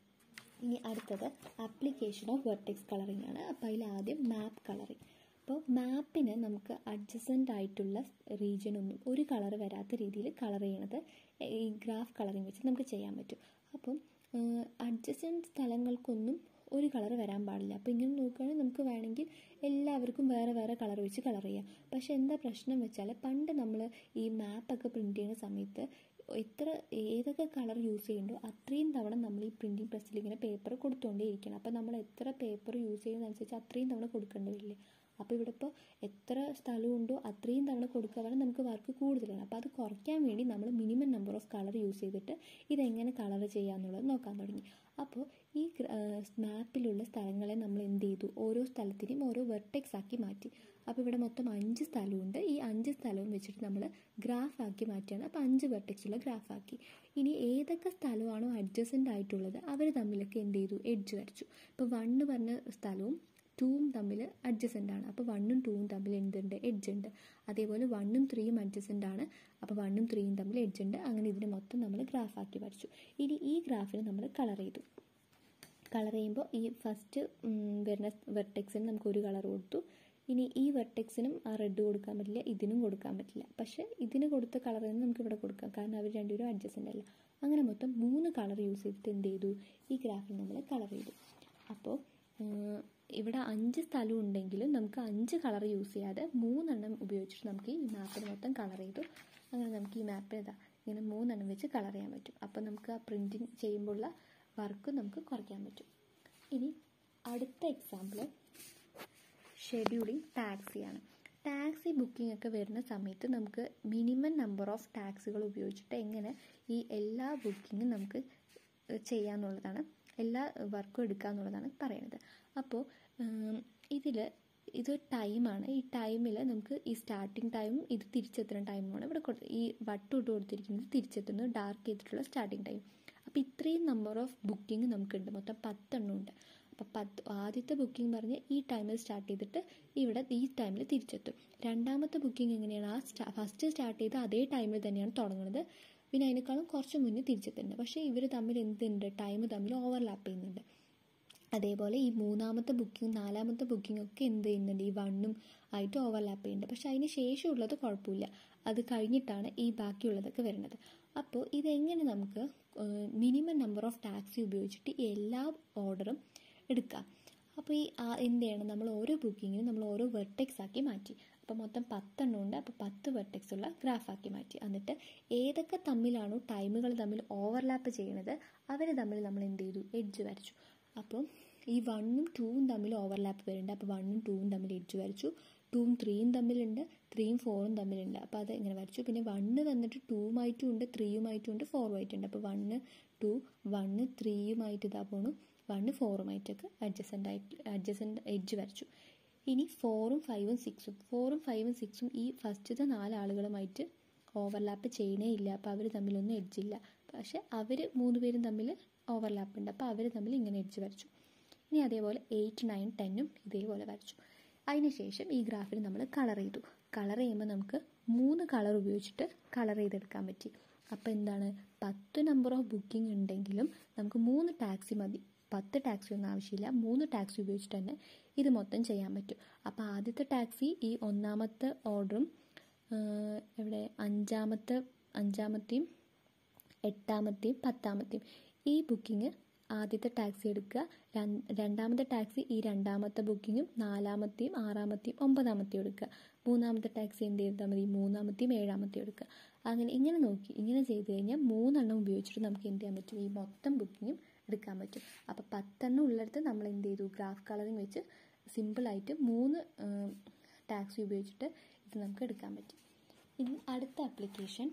ഇനി അടുത്തത് ആപ്ലിക്കേഷൻ ഓഫ് വെർട്ടെക്സ് കളറിംഗ് ആണ് അപ്പോൾ അതിൽ ആദ്യം മാപ്പ് കളറിംഗ് അപ്പോൾ മാപ്പിന് നമുക്ക് അഡ്ജസൻ്റ് ആയിട്ടുള്ള റീജിയൻ ഒന്നും ഒരു കളർ വരാത്ത രീതിയിൽ കളർ ചെയ്യണത് ഈ ഗ്രാഫ് കളറിംഗ് വെച്ച് നമുക്ക് ചെയ്യാൻ പറ്റും അപ്പം അഡ്ജസൻ്റ് സ്ഥലങ്ങൾക്കൊന്നും ഒരു കളർ വരാൻ പാടില്ല അപ്പോൾ ഇങ്ങനെ നോക്കുകയാണെങ്കിൽ നമുക്ക് വേണമെങ്കിൽ എല്ലാവർക്കും വേറെ വേറെ കളർ വെച്ച് കളർ ചെയ്യാം പക്ഷേ എന്താ പ്രശ്നം വെച്ചാൽ പണ്ട് നമ്മൾ ഈ മാപ്പൊക്കെ പ്രിൻറ്റ് ചെയ്യുന്ന സമയത്ത് എത്ര ഏതൊക്കെ കളർ യൂസ് ചെയ്യുന്നുണ്ടോ അത്രയും തവണ നമ്മൾ ഈ പ്രിൻറ്റിങ് പ്രസ്സിൽ ഇങ്ങനെ പേപ്പർ കൊടുത്തുകൊണ്ടേ ഇരിക്കണം അപ്പോൾ നമ്മൾ എത്ര പേപ്പർ യൂസ് ചെയ്യുന്നതനുസരിച്ച് അത്രയും തവണ കൊടുക്കേണ്ടി വരില്ലേ അപ്പോൾ ഇവിടെ ഇപ്പോൾ എത്ര സ്ഥലമുണ്ടോ അത്രയും തവണ കൊടുക്കുകയാണ് നമുക്ക് വർക്ക് കൂടുതലാണ് അപ്പോൾ അത് കുറയ്ക്കാൻ വേണ്ടി നമ്മൾ minimum number of colour use ചെയ്തിട്ട് ഇതെങ്ങനെ കളർ ചെയ്യാമെന്നുള്ളത് നോക്കാൻ തുടങ്ങി അപ്പോൾ ഈ മാപ്പിലുള്ള സ്ഥലങ്ങളെ നമ്മൾ എന്ത് ചെയ്തു ഓരോ സ്ഥലത്തിനും ഓരോ വെർട്ടെക്സ് ആക്കി മാറ്റി അപ്പോൾ ഇവിടെ മൊത്തം അഞ്ച് സ്ഥലമുണ്ട് ഈ അഞ്ച് സ്ഥലവും വെച്ചിട്ട് നമ്മൾ ഗ്രാഫ് ആക്കി മാറ്റുകയാണ് അപ്പോൾ അഞ്ച് വെർട്ടെക്സുള്ള ഗ്രാഫ് ആക്കി ഇനി ഏതൊക്കെ സ്ഥലമാണോ അഡ്ജസൻ്റ് ആയിട്ടുള്ളത് അവർ തമ്മിലൊക്കെ എന്ത് ചെയ്തു എഡ്ജ് വരച്ചു ഇപ്പോൾ വണ്ണ് പറഞ്ഞ സ്ഥലവും ടൂവും തമ്മിൽ അഡ്ജസൻ്റ് ആണ് അപ്പോൾ വണ്ണും ടൂവും തമ്മിൽ എന്തുണ്ട് എഡ്ജ് ഉണ്ട് അതേപോലെ വണ്ണും ത്രീയും അഡ്ജസൻ്റ് ആണ് അപ്പോൾ വണ്ണും ത്രീയും തമ്മിൽ എഡ്ജ് ഉണ്ട് അങ്ങനെ ഇതിനെ മൊത്തം നമ്മൾ ഗ്രാഫാക്കി വരച്ചു ഇനി ഈ ഗ്രാഫിന് നമ്മൾ കളർ ചെയ്തു കളർ ചെയ്യുമ്പോൾ ഈ ഫസ്റ്റ് വരുന്ന വെർട്ടെക്സിന് നമുക്ക് ഒരു കളർ കൊടുത്തു ഇനി ഈ വെർട്ടെക്സിനും ആ റെഡ് കൊടുക്കാൻ പറ്റില്ല ഇതിനും കൊടുക്കാൻ പറ്റില്ല പക്ഷേ ഇതിന് കൊടുത്ത കളർ തന്നെ നമുക്ക് ഇവിടെ കൊടുക്കാം കാരണം അവർ രണ്ടുപേരും അഡ്ജസ്റ്റൻ്റ് അല്ല അങ്ങനെ മൊത്തം മൂന്ന് കളർ യൂസ് ചെയ്തിട്ട് എന്ത് ചെയ്തു ഈ ഗ്രാഫിൽ നമ്മൾ കളർ ചെയ്തു അപ്പോൾ ഇവിടെ അഞ്ച് സ്ഥലം ഉണ്ടെങ്കിലും നമുക്ക് അഞ്ച് കളർ യൂസ് ചെയ്യാതെ മൂന്നെണ്ണം ഉപയോഗിച്ചിട്ട് നമുക്ക് ഈ മാപ്പിൽ മൊത്തം കളർ ചെയ്തു അങ്ങനെ നമുക്ക് ഈ മാപ്പ് ഇതാ ഇങ്ങനെ മൂന്നെണ്ണം വെച്ച് കളർ ചെയ്യാൻ പറ്റും അപ്പോൾ നമുക്ക് ആ പ്രിൻറ്റിങ് ചെയ്യുമ്പോഴുള്ള വർക്ക് നമുക്ക് കുറയ്ക്കാൻ പറ്റും ഇനി അടുത്ത എക്സാമ്പിൾ ഷെഡ്യൂളിംഗ് ടാക്സിയാണ് ടാക്സി ബുക്കിംഗ് ഒക്കെ വരുന്ന സമയത്ത് നമുക്ക് മിനിമം നമ്പർ ഓഫ് ടാക്സികൾ ഉപയോഗിച്ചിട്ട് എങ്ങനെ ഈ എല്ലാ ബുക്കിങ്ങും നമുക്ക് ചെയ്യാമെന്നുള്ളതാണ് എല്ലാ വർക്കും എടുക്കുക എന്നുള്ളതാണ് പറയുന്നത് അപ്പോൾ ഇതിൽ ഇത് ടൈമാണ് ഈ ടൈമിൽ നമുക്ക് ഈ സ്റ്റാർട്ടിങ് ടൈമും ഇത് തിരിച്ചെത്തുന്ന ടൈമുമാണ് ഇവിടെ ഈ വട്ടം ഇട്ട് കൊടുത്തിരിക്കുന്നത് തിരിച്ചെത്തുന്നത് ഡാർക്ക് ചെയ്തിട്ടുള്ള സ്റ്റാർട്ടിങ് ടൈം അപ്പോൾ ഇത്രയും നമ്പർ ഓഫ് ബുക്കിംഗ് നമുക്കുണ്ട് മൊത്തം പത്തെണ്ണം ഉണ്ട് അപ്പോൾ പത്ത് ആദ്യത്തെ ബുക്കിംഗ് പറഞ്ഞ് ഈ ടൈമിൽ സ്റ്റാർട്ട് ചെയ്തിട്ട് ഇവിടെ ഈ ടൈമിൽ തിരിച്ചെത്തും രണ്ടാമത്തെ ബുക്കിംഗ് എങ്ങനെയാണ് ആ സ്റ്റാ ഫസ്റ്റ് സ്റ്റാർട്ട് ചെയ്ത അതേ ടൈമിൽ തന്നെയാണ് തുടങ്ങുന്നത് പിന്നെ അതിനേക്കാളും കുറച്ച് മുന്നേ തിരിച്ചെത്തുന്നുണ്ട് പക്ഷേ ഇവർ തമ്മിൽ എന്തുണ്ട് ടൈം തമ്മിൽ ഓവർലാപ്പ് ചെയ്യുന്നുണ്ട് അതേപോലെ ഈ മൂന്നാമത്തെ ബുക്കിംഗ് നാലാമത്തെ ബുക്കിംഗ് ഒക്കെ എന്ത് ചെയ്യുന്നുണ്ട് ഈ വണ്ണും ആയിട്ട് ഓവർലാപ്പ് ചെയ്യുന്നുണ്ട് പക്ഷെ അതിന് ശേഷമുള്ളത് കുഴപ്പമില്ല അത് കഴിഞ്ഞിട്ടാണ് ഈ ബാക്കിയുള്ളതൊക്കെ വരുന്നത് അപ്പോൾ ഇതെങ്ങനെ നമുക്ക് മിനിമം നമ്പർ ഓഫ് ടാക്സി ഉപയോഗിച്ചിട്ട് എല്ലാ ഓർഡറും എടുക്കാം അപ്പോൾ ഈ എന്ത് ചെയ്യണം നമ്മൾ ഓരോ ബുക്കിങ്ങിനും നമ്മൾ ഓരോ വെർട്ടെക്സ് ആക്കി മാറ്റി അപ്പോൾ മൊത്തം പത്തെണ്ണം ഉണ്ട് അപ്പോൾ പത്ത് വെർട്ടെക്സ് ഉള്ള ഗ്രാഫാക്കി മാറ്റി എന്നിട്ട് ഏതൊക്കെ തമ്മിലാണോ ടൈമുകൾ തമ്മിൽ ഓവർലാപ്പ് ചെയ്യണത് അവർ തമ്മിൽ നമ്മൾ എന്ത് ചെയ്തു എഡ്ജ് വരച്ചു അപ്പോൾ ഈ വണ്ണും ടൂവും തമ്മിൽ ഓവർലാപ്പ് വരുന്നുണ്ട് അപ്പോൾ വണ്ണും ടൂവും തമ്മിൽ എഡ്ജ് വരച്ചു ടൂവും ത്രീയും തമ്മിലുണ്ട് ത്രീയും ഫോറും തമ്മിലുണ്ട് അപ്പോൾ അത് ഇങ്ങനെ വരച്ചു പിന്നെ വണ്ണ് തന്നിട്ട് ടൂവുമായിട്ടും ഉണ്ട് ത്രീയുമായിട്ടും ഉണ്ട് ഫോറുമായിട്ടുണ്ട് അപ്പോൾ വണ്ണ് ടു വണ്ണ് ത്രീയുമായിട്ട് ഇതാ പോണു വണ്ണ് ഫോറുമായിട്ടൊക്കെ അഡ്ജസൻ്റ് ആയിട്ട് അഡ്ജസൻ്റ് എഡ്ജ് വരച്ചു ഇനി ഫോറും ഫൈവും സിക്സും ഫോറും ഫൈവും സിക്സും ഈ ഫസ്റ്റത്തെ നാലാളുകളുമായിട്ട് ഓവർലാപ്പ് ചെയ്യണേ ഇല്ല അപ്പോൾ അവർ തമ്മിലൊന്നും എഡ്ജില്ല പക്ഷെ അവർ മൂന്ന് പേരും തമ്മിൽ ഓവർലാപ്പ് ഉണ്ട് അപ്പോൾ അവർ തമ്മിൽ ഇങ്ങനെ എഡ്ജ് വരച്ചു ഇനി അതേപോലെ എയ്റ്റ് നയൻ ടെന്നും ഇതേപോലെ വരച്ചു അതിനുശേഷം ഈ ഗ്രാഫിൽ നമ്മൾ കളർ ചെയ്തു കളർ ചെയ്യുമ്പോൾ നമുക്ക് മൂന്ന് കളർ ഉപയോഗിച്ചിട്ട് കളർ ചെയ്തെടുക്കാൻ പറ്റി അപ്പോൾ എന്താണ് പത്ത് നമ്പർ ഓഫ് ബുക്കിംഗ് ഉണ്ടെങ്കിലും നമുക്ക് മൂന്ന് ടാക്സി മതി പത്ത് ടാക്സി ഒന്നും ആവശ്യമില്ല മൂന്ന് ടാക്സി ഉപയോഗിച്ചിട്ട് തന്നെ ഇത് മൊത്തം ചെയ്യാൻ പറ്റും അപ്പോൾ ആദ്യത്തെ ടാക്സി ഈ ഒന്നാമത്തെ ഓർഡറും ഇവിടെ അഞ്ചാമത്തെ അഞ്ചാമത്തെയും എട്ടാമത്തെയും പത്താമത്തെയും ഈ ബുക്കിംഗ് ആദ്യത്തെ ടാക്സി എടുക്കുക രണ്ടാമത്തെ ടാക്സി ഈ രണ്ടാമത്തെ ബുക്കിങ്ങും നാലാമത്തെയും ആറാമത്തെയും ഒമ്പതാമത്തെയും എടുക്കുക മൂന്നാമത്തെ ടാക്സി എന്ത് ചെയ്താൽ മതി മൂന്നാമത്തെയും ഏഴാമത്തെയും എടുക്കുക അങ്ങനെ ഇങ്ങനെ നോക്കി ഇങ്ങനെ ചെയ്ത് കഴിഞ്ഞാൽ മൂന്നെണ്ണം ഉപയോഗിച്ചിട്ട് നമുക്ക് എന്ത് ചെയ്യാൻ പറ്റും ഈ മൊത്തം ബുക്കിങ്ങും എടുക്കാൻ പറ്റും അപ്പോൾ പത്തെണ്ണം ഉള്ളിടത്ത് നമ്മൾ എന്ത് ചെയ്തു ഗ്രാഫ് കളറിങ് വെച്ച് സിമ്പിളായിട്ട് മൂന്ന് ടാക്സി ഉപയോഗിച്ചിട്ട് ഇത് നമുക്ക് എടുക്കാൻ പറ്റും ഇനി അടുത്ത ആപ്ലിക്കേഷൻ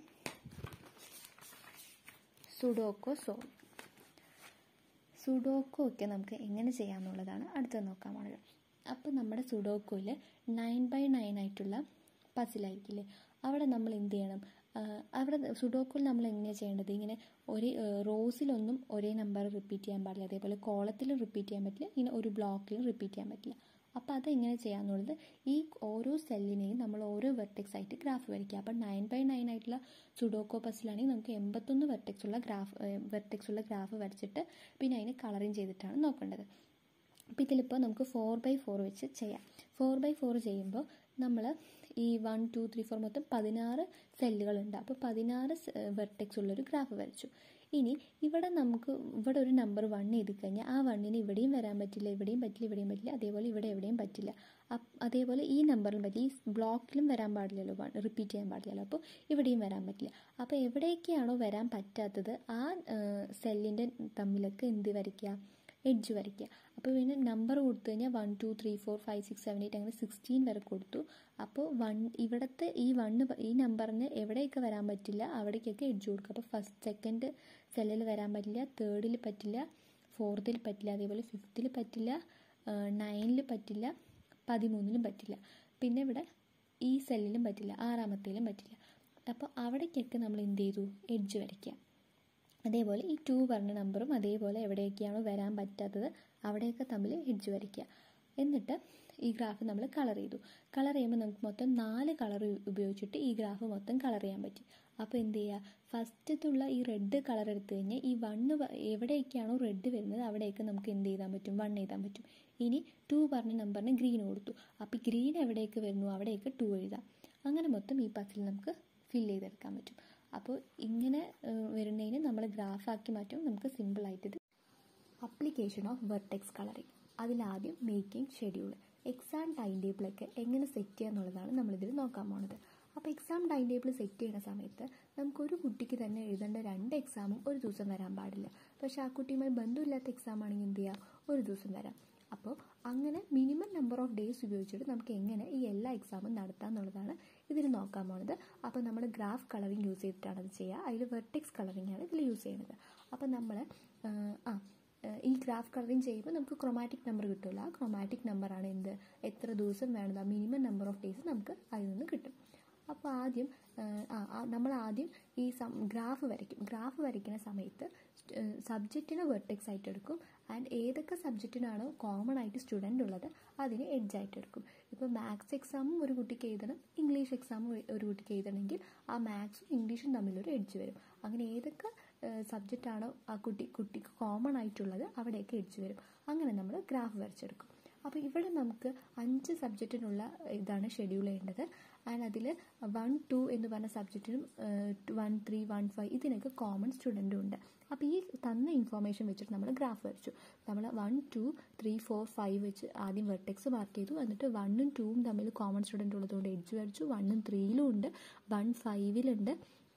സുഡോക്കോ സോൾവ് സുഡോക്കോ ഒക്കെ നമുക്ക് എങ്ങനെ ചെയ്യാമെന്നുള്ളതാണ് അടുത്തത് നോക്കാൻ പോണത് അപ്പോൾ നമ്മുടെ സുഡോക്കോയിൽ നയൻ ബൈ നയൻ ആയിട്ടുള്ള പസിലായിരിക്കില്ലേ അവിടെ നമ്മൾ എന്ത് ചെയ്യണം അവിടെ സുഡോക്കോയിൽ നമ്മൾ എങ്ങനെയാണ് ചെയ്യേണ്ടത് ഇങ്ങനെ ഒരേ റോസിലൊന്നും ഒരേ നമ്പർ റിപ്പീറ്റ് ചെയ്യാൻ പാടില്ല അതേപോലെ കോളത്തിലും റിപ്പീറ്റ് ചെയ്യാൻ പറ്റില്ല ഇങ്ങനെ ഒരു ബ്ലോക്കിലും റിപ്പീറ്റ് ചെയ്യാൻ പറ്റില്ല അപ്പോൾ അതെങ്ങനെ ചെയ്യാമെന്നുള്ളത് ഈ ഓരോ സെല്ലിനെയും നമ്മൾ ഓരോ വെർട്ടെക്സ് ആയിട്ട് ഗ്രാഫ് വരയ്ക്കുക അപ്പോൾ നയൻ ബൈ നയൻ ആയിട്ടുള്ള സുഡോക്കോ പസിലാണെങ്കിൽ നമുക്ക് എൺപത്തൊന്ന് വെർട്ടെക്സ് ഉള്ള ഗ്രാഫ് വെർട്ടെക്സ് ഉള്ള ഗ്രാഫ് വരച്ചിട്ട് പിന്നെ അതിനെ കളറിങ് ചെയ്തിട്ടാണ് നോക്കേണ്ടത് അപ്പോൾ ഇതിലിപ്പോൾ നമുക്ക് ഫോർ ബൈ ഫോർ വെച്ച് ചെയ്യാം ഫോർ ബൈ ഫോർ ചെയ്യുമ്പോൾ നമ്മൾ ഈ വൺ ടു ത്രീ ഫോർ മൊത്തം പതിനാറ് സെല്ലുകളുണ്ട് അപ്പോൾ പതിനാറ് വെർട്ടെക്സ് ഉള്ളൊരു ഗ്രാഫ് വരച്ചു ഇനി ഇവിടെ നമുക്ക് ഇവിടെ ഒരു നമ്പർ വൺ എഴുതി കഴിഞ്ഞാൽ ആ വണ്ണിന് ഇവിടെയും വരാൻ പറ്റില്ല ഇവിടെയും പറ്റില്ല ഇവിടെയും പറ്റില്ല അതേപോലെ ഇവിടെ എവിടെയും പറ്റില്ല അതേപോലെ ഈ നമ്പറിലും പറ്റില്ല ഈ ബ്ലോക്കിലും വരാൻ പാടില്ലല്ലോ റിപ്പീറ്റ് ചെയ്യാൻ പാടില്ലല്ലോ അപ്പോൾ ഇവിടെയും വരാൻ പറ്റില്ല അപ്പോൾ എവിടേക്കാണോ വരാൻ പറ്റാത്തത് ആ സെല്ലിൻ്റെ തമ്മിലൊക്കെ എന്ത് വരയ്ക്കുക എഡ്ജ് വരയ്ക്കുക അപ്പോൾ പിന്നെ നമ്പർ കൊടുത്തു കഴിഞ്ഞാൽ one two three four five six seven eight അങ്ങനെ സിക്സ്റ്റീൻ വരെ കൊടുത്തു അപ്പോൾ വൺ ഇവിടുത്തെ ഈ വണ്ണ് ഈ നമ്പറിന് എവിടെയൊക്കെ വരാൻ പറ്റില്ല അവിടേക്കൊക്കെ എഡ്ജ് കൊടുക്കുക അപ്പോൾ ഫസ്റ്റ് സെക്കൻഡ് സെല്ലിൽ വരാൻ പറ്റില്ല തേർഡിൽ പറ്റില്ല ഫോർത്തിൽ പറ്റില്ല അതേപോലെ ഫിഫ്ത്തിൽ പറ്റില്ല നയനിൽ പറ്റില്ല പതിമൂന്നിലും പറ്റില്ല പിന്നെ ഇവിടെ ഈ സെല്ലിലും പറ്റില്ല ആറാമത്തേലും പറ്റില്ല അപ്പോൾ അവിടേക്കൊക്കെ നമ്മൾ എന്ത് ചെയ്തു എഡ്ജ് വരയ്ക്കുക അതേപോലെ ഈ ടു പറഞ്ഞ നമ്പറും അതേപോലെ എവിടെയൊക്കെയാണോ വരാൻ പറ്റാത്തത് അവിടെയൊക്കെ തമ്മിൽ എഡ്ജ് വരയ്ക്കുക എന്നിട്ട് ഈ ഗ്രാഫ് നമ്മൾ കളർ ചെയ്തു കളർ ചെയ്യുമ്പോൾ നമുക്ക് മൊത്തം നാല് കളർ ഉപയോഗിച്ചിട്ട് ഈ ഗ്രാഫ് മൊത്തം കളർ ചെയ്യാൻ പറ്റി അപ്പോൾ എന്ത് ചെയ്യുക ഫസ്റ്റത്തുള്ള ഈ റെഡ് കളർ എടുത്തു കഴിഞ്ഞാൽ ഈ വണ്ണ് എവിടെയൊക്കെയാണോ റെഡ് വരുന്നത് അവിടെയൊക്കെ നമുക്ക് എന്ത് ചെയ്താൻ പറ്റും വൺ എഴുതാൻ പറ്റും ഇനി ടു പറഞ്ഞ നമ്പറിന് ഗ്രീൻ കൊടുത്തു അപ്പോൾ ഗ്രീൻ എവിടെയൊക്കെ വരുന്നു അവിടെയൊക്കെ ടു എഴുതാം അങ്ങനെ മൊത്തം ഈ പത്തിൽ നമുക്ക് ഫില്ല് ചെയ്തെടുക്കാൻ പറ്റും അപ്പോൾ ഇങ്ങനെ വരുന്നതിന് നമ്മൾ ഗ്രാഫാക്കി മാറ്റും നമുക്ക് സിമ്പിളായിട്ട് ഇത് അപ്ലിക്കേഷൻ ഓഫ് വെർട്ടെക്സ് കളറിങ് അതിലാദ്യം മേക്കിംഗ് ഷെഡ്യൂൾ എക്സാം ടൈം ടേബിളൊക്കെ എങ്ങനെ സെറ്റ് ചെയ്യുക എന്നുള്ളതാണ് നമ്മളിതിൽ നോക്കാൻ പോണത് അപ്പോൾ എക്സാം ടൈം ടേബിൾ സെറ്റ് ചെയ്യുന്ന സമയത്ത് നമുക്കൊരു കുട്ടിക്ക് തന്നെ എഴുതേണ്ട രണ്ട് എക്സാമും ഒരു ദിവസം വരാൻ പാടില്ല പക്ഷേ ആ കുട്ടിയുമായി ബന്ധമില്ലാത്ത എക്സാം ആണെങ്കിൽ എന്ത് ചെയ്യുക ഒരു ദിവസം വരാം അപ്പോൾ അങ്ങനെ മിനിമം നമ്പർ ഓഫ് ഡേയ്സ് ഉപയോഗിച്ചിട്ട് നമുക്ക് എങ്ങനെ ഈ എല്ലാ എക്സാമും നടത്താം എന്നുള്ളതാണ് ഇതിൽ നോക്കാൻ പോണത് അപ്പോൾ നമ്മൾ ഗ്രാഫ് കളറിങ് യൂസ് ചെയ്തിട്ടാണ് അത് ചെയ്യുക അതിൽ വെർട്ടെക്സ് കളറിങ് ആണ് ഇതിൽ യൂസ് ചെയ്യുന്നത് അപ്പോൾ നമ്മൾ ആ ഈ ഗ്രാഫ് കളറിങ് ചെയ്യുമ്പോൾ നമുക്ക് ക്രൊമാറ്റിക് നമ്പർ കിട്ടില്ല ആ ക്രൊമാറ്റിക് നമ്പറാണ് എന്ത് എത്ര ദിവസം വേണ്ടത് ആ മിനിമം നമ്പർ ഓഫ് ഡേയ്സ് നമുക്ക് അതിൽ നിന്ന് കിട്ടും അപ്പോൾ ആദ്യം ആ നമ്മൾ ആദ്യം ഈ സം ഗ്രാഫ് വരയ്ക്കും ഗ്രാഫ് വരയ്ക്കുന്ന സമയത്ത് സബ്ജക്റ്റിനെ വെർട്ടെക്സ് ആയിട്ട് എടുക്കും ആൻഡ് ഏതൊക്കെ സബ്ജക്റ്റിനാണോ കോമൺ ആയിട്ട് സ്റ്റുഡൻ്റ് ഉള്ളത് അതിന് എഡ്ജ് ആയിട്ട് എടുക്കും ഇപ്പോൾ മാത്സ് എക്സാമും ഒരു കുട്ടിക്ക് എഴുതണം ഇംഗ്ലീഷ് എക്സാമും ഒരു കുട്ടിക്ക് എഴുതണമെങ്കിൽ ആ മാത്സും ഇംഗ്ലീഷും തമ്മിലൊരു എഡ്ജ് വരും അങ്ങനെ ഏതൊക്കെ സബ്ജക്റ്റ് ആണോ ആ കുട്ടി കുട്ടിക്ക് കോമൺ ആയിട്ടുള്ളത് അവിടെയൊക്കെ എഡ്ജ് വരും അങ്ങനെ നമ്മൾ ഗ്രാഫ് വരച്ചെടുക്കും അപ്പോൾ ഇവിടെ നമുക്ക് അഞ്ച് സബ്ജക്റ്റിനുള്ള ഇതാണ് ഷെഡ്യൂൾ ചെയ്യേണ്ടത് ആൻഡ് അതിൽ വൺ ടു എന്ന് പറഞ്ഞ സബ്ജക്റ്റിനും വൺ ത്രീ വൺ ഫൈവ് ഇതിനൊക്കെ കോമൺ സ്റ്റുഡൻറ്റും ഉണ്ട് അപ്പോൾ ഈ തന്ന ഇൻഫോർമേഷൻ വെച്ചിട്ട് നമ്മൾ ഗ്രാഫ് വരച്ചു നമ്മൾ one two three four five വെച്ച് ആദ്യം വെർട്ടെക്സ് മാർക്ക് ചെയ്തു എന്നിട്ട് വണ്ണും ടൂവും തമ്മിൽ കോമൺ സ്റ്റുഡൻ്റ് ഉള്ളതുകൊണ്ട് എഡ്ജ് വരച്ചു വണ്ണും ത്രീയിലും ഉണ്ട് വൺ ഫൈവിലുണ്ട്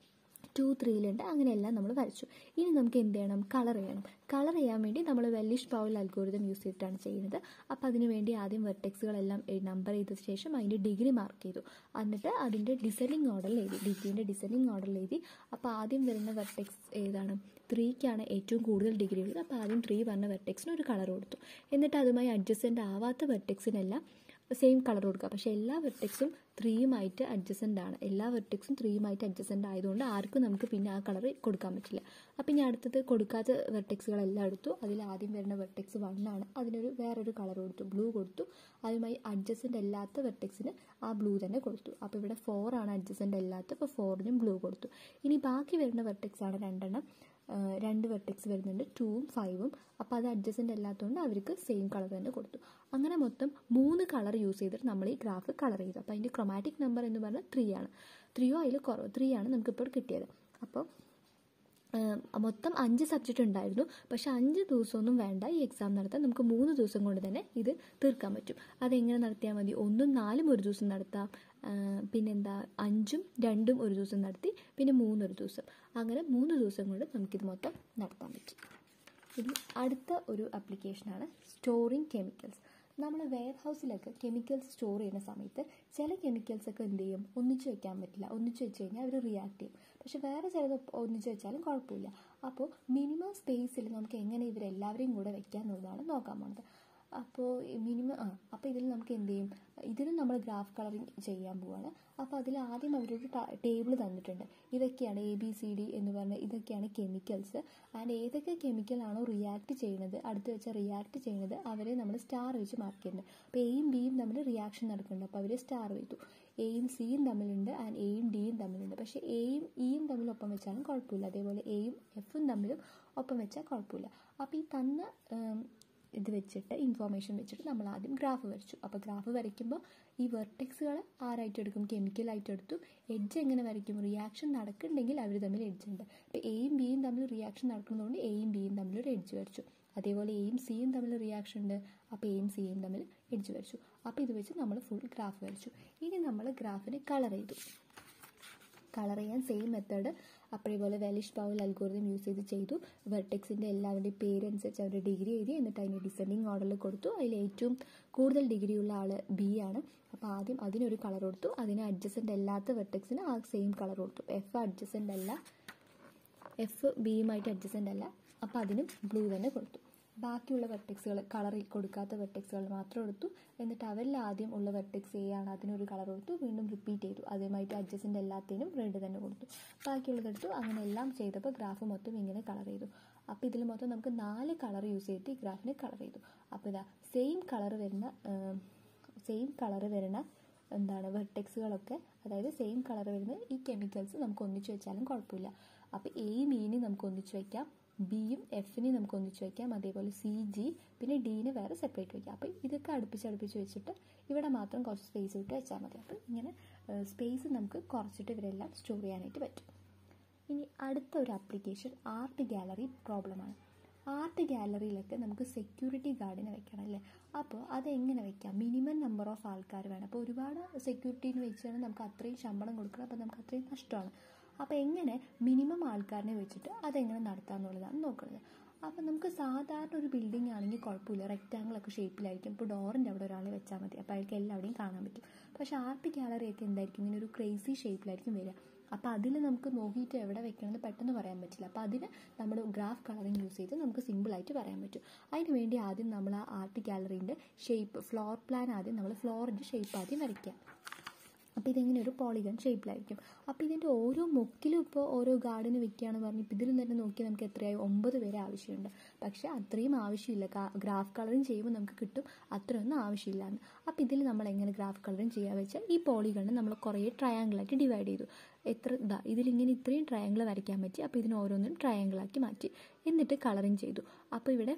ടു ത്രീയിലുണ്ട് അങ്ങനെയെല്ലാം നമ്മൾ വരച്ചു ഇനി നമുക്ക് എന്ത് ചെയ്യണം കളർ ചെയ്യണം കളർ ചെയ്യാൻ വേണ്ടി നമ്മൾ വെല്ലിഷ് പൗൽ അൽഗോരിതം യൂസ് ചെയ്തിട്ടാണ് ചെയ്യുന്നത് അപ്പോൾ അതിന് വേണ്ടി ആദ്യം വെർട്ടെക്സുകളെല്ലാം നമ്പർ ചെയ്ത ശേഷം അതിൻ്റെ ഡിഗ്രി മാർക്ക് ചെയ്തു എന്നിട്ട് അതിൻ്റെ ഡിസൈനിങ് ഓർഡറിൽ എഴുതി ഡിഗ്രീൻ്റെ ഡിസൈനിങ് ഓർഡറിൽ എഴുതി അപ്പോൾ ആദ്യം വരുന്ന വെർട്ടെക്സ് ഏതാണ് ത്രീക്കാണ് ഏറ്റവും കൂടുതൽ ഡിഗ്രി ഉള്ളത് അപ്പോൾ ആദ്യം ത്രീ പറഞ്ഞ വെർട്ടെക്സിന് ഒരു കളർ കൊടുത്തു എന്നിട്ട് അതുമായി അഡ്ജസ്റ്റൻ്റ് ആവാത്ത വെർട്ടെക്സിനെല്ലാം സെയിം കളർ കൊടുക്കുക പക്ഷേ എല്ലാ വെർട്ടെക്സും ത്രീയുമായിട്ട് അഡ്ജസൻ്റ് ആണ് എല്ലാ വെർട്ടെക്സും ത്രീയുമായിട്ട് അഡ്ജസൻ്റ് ആയതുകൊണ്ട് ആർക്കും നമുക്ക് പിന്നെ ആ കളർ കൊടുക്കാൻ പറ്റില്ല അപ്പം ഇനി അടുത്തത് കൊടുക്കാത്ത വെർട്ടെക്സുകളെല്ലാം എടുത്തു അതിൽ ആദ്യം വരുന്ന വെർട്ടെക്സ് വൺ ആണ് അതിനൊരു വേറൊരു കളർ കൊടുത്തു ബ്ലൂ കൊടുത്തു അതുമായി അഡ്ജസൻ്റ് അല്ലാത്ത വെർട്ടെക്സിന് ആ ബ്ലൂ തന്നെ കൊടുത്തു അപ്പോൾ ഇവിടെ ഫോർ ആണ് അഡ്ജസൻ്റ് അല്ലാത്ത അപ്പോൾ ഫോറിനും ബ്ലൂ കൊടുത്തു ഇനി ബാക്കി വരുന്ന വെർട്ടെക്സ് ആണ് രണ്ടെണ്ണം രണ്ട് വെർട്ടെക്സ് വരുന്നുണ്ട് ടൂവും ഫൈവും അപ്പോൾ അത് അഡ്ജസ്റ്റൻ്റ് അല്ലാത്തതുകൊണ്ട് അവർക്ക് സെയിം കളർ തന്നെ കൊടുത്തു അങ്ങനെ മൊത്തം മൂന്ന് കളർ യൂസ് ചെയ്തിട്ട് നമ്മൾ ഈ ഗ്രാഫ് കളർ ചെയ്തു അപ്പോൾ അതിൻ്റെ ക്രൊമാറ്റിക് നമ്പർ എന്ന് പറഞ്ഞാൽ ത്രീ ആണ് ത്രീയോ അതിൽ കുറവ് ത്രീ ആണ് നമുക്കിപ്പോൾ കിട്ടിയത് അപ്പോൾ മൊത്തം അഞ്ച് സബ്ജക്റ്റ് ഉണ്ടായിരുന്നു പക്ഷെ അഞ്ച് ദിവസമൊന്നും വേണ്ട ഈ എക്സാം നടത്താൻ നമുക്ക് മൂന്ന് ദിവസം കൊണ്ട് തന്നെ ഇത് തീർക്കാൻ പറ്റും അതെങ്ങനെ നടത്തിയാൽ മതി ഒന്നും നാലും ഒരു ദിവസം നടത്താം പിന്നെന്താ അഞ്ചും രണ്ടും ഒരു ദിവസം നടത്തി പിന്നെ മൂന്നൊരു ദിവസം അങ്ങനെ മൂന്ന് ദിവസം കൊണ്ട് നമുക്കിത് മൊത്തം നടത്താൻ പറ്റും ഇനി അടുത്ത ഒരു ആപ്ലിക്കേഷനാണ് സ്റ്റോറിങ് കെമിക്കൽസ് നമ്മൾ വെയർ ഹൗസിലൊക്കെ കെമിക്കൽസ് സ്റ്റോർ ചെയ്യുന്ന സമയത്ത് ചില കെമിക്കൽസ് ഒക്കെ എന്ത് ചെയ്യും ഒന്നിച്ച് വെക്കാൻ പറ്റില്ല ഒന്നിച്ച് വെച്ച് കഴിഞ്ഞാൽ അവർ റിയാക്ട് ചെയ്യും പക്ഷെ വേറെ ചിലത് ഒന്നിച്ച് വെച്ചാലും കുഴപ്പമില്ല അപ്പോൾ മിനിമം സ്പേസിൽ നമുക്ക് എങ്ങനെ ഇവരെല്ലാവരെയും കൂടെ വെക്കാമെന്നുള്ളതാണ് നോക്കാൻ പോകുന്നത് അപ്പോൾ മിനിമം ആ അപ്പോൾ ഇതിൽ നമുക്ക് എന്ത് ചെയ്യും ഇതിലും നമ്മൾ ഗ്രാഫ് കളറിങ് ചെയ്യാൻ പോവാണ് അപ്പോൾ അതിൽ ആദ്യം അവരൊരു ടേബിൾ തന്നിട്ടുണ്ട് ഇതൊക്കെയാണ് എ ബി സി ഡി എന്ന് പറഞ്ഞ ഇതൊക്കെയാണ് കെമിക്കൽസ് ആൻഡ് ഏതൊക്കെ കെമിക്കലാണോ റിയാക്ട് ചെയ്യുന്നത് അടുത്ത് വെച്ച റിയാക്ട് ചെയ്യുന്നത് അവരെ നമ്മൾ സ്റ്റാർ വെച്ച് മാർക്ക് ചെയ്യുന്നുണ്ട് അപ്പോൾ എയും ബിയും തമ്മിൽ റിയാക്ഷൻ നടക്കുന്നുണ്ട് അപ്പോൾ അവർ സ്റ്റാർ വെച്ചു എയും സിയും തമ്മിലുണ്ട് ആൻഡ് എയും ഡിയും തമ്മിലുണ്ട് പക്ഷേ എയും ഇയും തമ്മിൽ ഒപ്പം വെച്ചാലും കുഴപ്പമില്ല അതേപോലെ എയും എഫും തമ്മിലും ഒപ്പം വെച്ചാൽ കുഴപ്പമില്ല അപ്പോൾ ഈ തന്ന ഇത് വെച്ചിട്ട് ഇൻഫോർമേഷൻ വെച്ചിട്ട് നമ്മൾ ആദ്യം ഗ്രാഫ് വരച്ചു അപ്പോൾ ഗ്രാഫ് വരയ്ക്കുമ്പോൾ ഈ വെർട്ടെക്സുകൾ ആരായിട്ട് എടുക്കും കെമിക്കലായിട്ട് എടുത്തു എഡ്ജ് എങ്ങനെ വരയ്ക്കും റിയാക്ഷൻ നടക്കുന്നുണ്ടെങ്കിൽ അവർ തമ്മിൽ എഡ്ജ് ഉണ്ട് അപ്പോൾ എയും ബിയും തമ്മിൽ റിയാക്ഷൻ നടക്കുന്നതുകൊണ്ട് എയും ബിയും തമ്മിൽ ഒരു എഡ്ജ് വരച്ചു അതേപോലെ എയും സിയും തമ്മിൽ റിയാക്ഷൻ ഉണ്ട് അപ്പോൾ എയും സിയും തമ്മിൽ എഡ്ജ് വരച്ചു അപ്പോൾ ഇത് വെച്ച് നമ്മൾ ഫുൾ ഗ്രാഫ് വരച്ചു ഇനി നമ്മൾ ഗ്രാഫിന് കളർ ചെയ്തു കളർ ചെയ്യാൻ സെയിം മെത്തേഡ് അതേപോലെ വെലിഷ് പൗൽ അൽഗോറിതം യൂസ് ചെയ്ത് ചെയ്തു വെർട്ടെക്സിൻ്റെ എല്ലാവരുടെയും പേര് അനുസരിച്ച് അവരുടെ ഡിഗ്രി എഴുതി എന്നിട്ട് അതിന് ഡിസെൻഡിങ് ഓർഡറിൽ കൊടുത്തു അതിൽ ഏറ്റവും കൂടുതൽ ഡിഗ്രി ഉള്ള ആൾ ബി ആണ് അപ്പോൾ ആദ്യം അതിനൊരു കളർ കൊടുത്തു അതിന് അഡ്ജസ്റ്റൻ്റ് അല്ലാത്ത വെർട്ടെക്സിന് ആ സെയിം കളർ കൊടുത്തു എഫ് അഡ്ജസ്റ്റൻ്റ് അല്ല എഫ് ബിയുമായിട്ട് അഡ്ജസ്റ്റൻ്റ് അല്ല അപ്പോൾ അതിനും ബ്ലൂ തന്നെ കൊടുത്തു ബാക്കിയുള്ള വെർട്ടെക്സുകൾ കളർ കൊടുക്കാത്ത വെർട്ടെക്സുകൾ മാത്രം എടുത്തു എന്നിട്ട് അവരിൽ ആദ്യം ഉള്ള വെർട്ടെക്സ് എ ആണ് അതിനൊരു കളർ കൊടുത്തു വീണ്ടും റിപ്പീറ്റ് ചെയ്തു അതുമായിട്ട് അഡ്ജസ്റ്റൻ്റ് എല്ലാത്തിനും റെഡ് തന്നെ കൊടുത്തു ബാക്കിയുള്ളത് എടുത്തു അങ്ങനെ എല്ലാം ചെയ്തപ്പോൾ ഗ്രാഫ് മൊത്തം ഇങ്ങനെ കളർ ചെയ്തു അപ്പോൾ ഇതിൽ മൊത്തം നമുക്ക് നാല് കളർ യൂസ് ചെയ്തിട്ട് ഈ ഗ്രാഫിന് കളർ ചെയ്തു അപ്പോൾ ഇതാ സെയിം കളർ വരുന്ന സെയിം കളർ വരുന്ന എന്താണ് വെർട്ടെക്സുകളൊക്കെ അതായത് സെയിം കളർ വരുന്ന ഈ കെമിക്കൽസ് നമുക്ക് ഒന്നിച്ച് വെച്ചാലും കുഴപ്പമില്ല അപ്പോൾ എയും ഇനി നമുക്ക് ഒന്നിച്ച് വയ്ക്കാം ബിയും എഫിനെയും നമുക്ക് ഒന്നിച്ച് വയ്ക്കാം അതേപോലെ സി ജി പിന്നെ ഡീനെ വേറെ സെപ്പറേറ്റ് വയ്ക്കാം അപ്പോൾ ഇതൊക്കെ അടുപ്പിച്ച് അടുപ്പിച്ച് വെച്ചിട്ട് ഇവിടെ മാത്രം കുറച്ച് സ്പേസ് വിട്ട് വെച്ചാൽ മതി അപ്പോൾ ഇങ്ങനെ സ്പേസ് നമുക്ക് കുറച്ചിട്ട് ഇവരെല്ലാം സ്റ്റോർ ചെയ്യാനായിട്ട് പറ്റും ഇനി അടുത്ത ഒരു ആപ്ലിക്കേഷൻ ആർട്ട് ഗാലറി പ്രോബ്ലമാണ് ആർട്ട് ഗാലറിയിലൊക്കെ നമുക്ക് സെക്യൂരിറ്റി ഗാർഡിനെ വെക്കണം അല്ലേ അപ്പോൾ അതെങ്ങനെ വെക്കാം മിനിമം നമ്പർ ഓഫ് ആൾക്കാർ വേണം അപ്പോൾ ഒരുപാട് സെക്യൂരിറ്റീന് വെച്ചാൽ നമുക്ക് അത്രയും ശമ്പളം കൊടുക്കണം അപ്പോൾ നമുക്ക് അത്രയും നഷ്ടമാണ് അപ്പോൾ എങ്ങനെ മിനിമം ആൾക്കാരനെ വെച്ചിട്ട് അതെങ്ങനെ നടത്താമെന്നുള്ളതാണ് നോക്കുന്നത് അപ്പോൾ നമുക്ക് സാധാരണ ഒരു ബിൽഡിംഗ് ആണെങ്കിൽ കുഴപ്പമില്ല റെക്റ്റാങ്കിൾ ഒക്കെ ഷേപ്പിലായിരിക്കും ഇപ്പോൾ ഡോറിൻ്റെ അവിടെ ഒരാളെ വെച്ചാൽ മതി അപ്പോൾ അയാൾക്ക് എല്ലാവിടെയും കാണാൻ പറ്റും പക്ഷേ ആർട്ട് ഗാലറിയൊക്കെ എന്തായിരിക്കും ഇങ്ങനെ ഒരു ക്രേസി ഷേപ്പിലായിരിക്കും വരിക അപ്പോൾ അതിൽ നമുക്ക് നോക്കിയിട്ട് എവിടെ വെക്കണമെന്ന് പെട്ടെന്ന് പറയാൻ പറ്റില്ല അപ്പോൾ അതിന് നമ്മൾ ഗ്രാഫ് കളറിങ് യൂസ് ചെയ്ത് നമുക്ക് സിമ്പിളായിട്ട് പറയാൻ പറ്റും അതിന് വേണ്ടി ആദ്യം നമ്മൾ ആ ആർട്ട് ഗാലറീൻ്റെ ഷേപ്പ് ഫ്ലോർ പ്ലാൻ ആദ്യം നമ്മൾ ഫ്ലോറിൻ്റെ ഷേപ്പ് ആദ്യം വരയ്ക്കാം അപ്പോൾ ഇതിങ്ങനെ ഒരു പോളിഗൺ ഷേപ്പിലായിരിക്കും അപ്പോൾ ഇതിൻ്റെ ഓരോ മുക്കിലും ഇപ്പോൾ ഓരോ ഗാർഡിന് വെക്കുകയാണെന്ന് പറഞ്ഞ് ഇപ്പോൾ ഇതിലും തന്നെ നോക്കിയാൽ നമുക്ക് എത്രയായി ഒമ്പത് പേരെ ആവശ്യമുണ്ട് പക്ഷേ അത്രയും ആവശ്യമില്ല ഗ്രാഫ് കളറിങ് ചെയ്യുമ്പോൾ നമുക്ക് കിട്ടും അത്രയൊന്നും ആവശ്യമില്ല എന്ന് അപ്പോൾ ഇതിൽ നമ്മൾ എങ്ങനെ ഗ്രാഫ് കളറിങ് ചെയ്യാൻ വെച്ചാൽ ഈ പോളിഗണ് നമ്മൾ കുറേ ട്രയാങ്കിളായിട്ട് ഡിവൈഡ് ചെയ്തു എത്ര ഇതാ ഇതിലിങ്ങനെ ഇത്രയും ട്രയാങ്കിൾ വരയ്ക്കാൻ പറ്റി അപ്പോൾ ഇതിന് ഓരോന്നും ട്രയാങ്കിളാക്കി മാറ്റി എന്നിട്ട് കളറിങ് ചെയ്തു അപ്പോൾ ഇവിടെ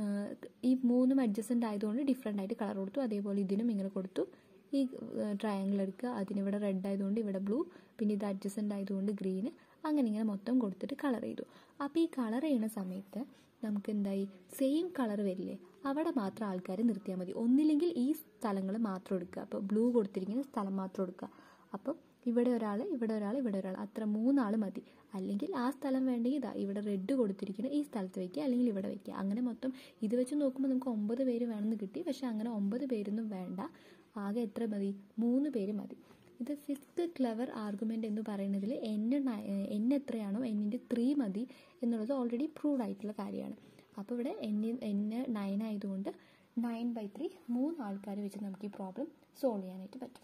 ഈ മൂന്നും അഡ്ജസ്റ്റൻ്റ് ആയതുകൊണ്ട് ഡിഫറെൻ്റ് ആയിട്ട് കളർ കൊടുത്തു അതേപോലെ ഇതിനും ഇങ്ങനെ കൊടുത്തു ഈ ട്രയാങ്കിൾ എടുക്കുക അതിനിവിടെ റെഡ് ആയതുകൊണ്ട് ഇവിടെ ബ്ലൂ പിന്നെ ഇത് അഡ്ജസ്റ്റൻ്റ് ആയതുകൊണ്ട് ഗ്രീന് അങ്ങനെ ഇങ്ങനെ മൊത്തം കൊടുത്തിട്ട് കളർ ചെയ്തു അപ്പോൾ ഈ കളർ ചെയ്യുന്ന സമയത്ത് നമുക്ക് എന്തായി സെയിം കളർ വരില്ലേ അവിടെ മാത്രം ആൾക്കാർ നിർത്തിയാൽ മതി ഒന്നില്ലെങ്കിൽ ഈ സ്ഥലങ്ങൾ മാത്രം എടുക്കുക അപ്പോൾ ബ്ലൂ കൊടുത്തിരിക്കുന്ന സ്ഥലം മാത്രം എടുക്കുക അപ്പം ഇവിടെ ഒരാൾ ഇവിടെ ഒരാൾ ഇവിടെ ഒരാൾ അത്ര മൂന്നാൾ മതി അല്ലെങ്കിൽ ആ സ്ഥലം വേണ്ടെങ്കിൽ ഇതാ ഇവിടെ റെഡ് കൊടുത്തിരിക്കുന്ന ഈ സ്ഥലത്ത് വയ്ക്കുക അല്ലെങ്കിൽ ഇവിടെ വയ്ക്കുക അങ്ങനെ മൊത്തം ഇത് വെച്ച് നോക്കുമ്പോൾ നമുക്ക് ഒമ്പത് പേര് വേണമെന്ന് കിട്ടി പക്ഷെ അങ്ങനെ ഒമ്പത് പേരൊന്നും വേണ്ട ആകെ എത്ര മതി മൂന്ന് പേര് മതി ഇത് ഫിഫ്ത്ത് ക്ലവർ ആർഗ്യുമെൻ്റ് എന്ന് പറയുന്നതിൽ എൻ എൻ എത്രയാണോ എന്നിൻ്റെ ത്രീ മതി എന്നുള്ളത് ഓൾറെഡി പ്രൂവ്ഡ് ആയിട്ടുള്ള കാര്യമാണ് അപ്പോൾ ഇവിടെ എൻ എൻ നയൻ ആയതുകൊണ്ട് നയൻ ബൈ ത്രീ മൂന്ന് ആൾക്കാർ വെച്ച് നമുക്ക് ഈ പ്രോബ്ലം സോൾവ് ചെയ്യാനായിട്ട് പറ്റും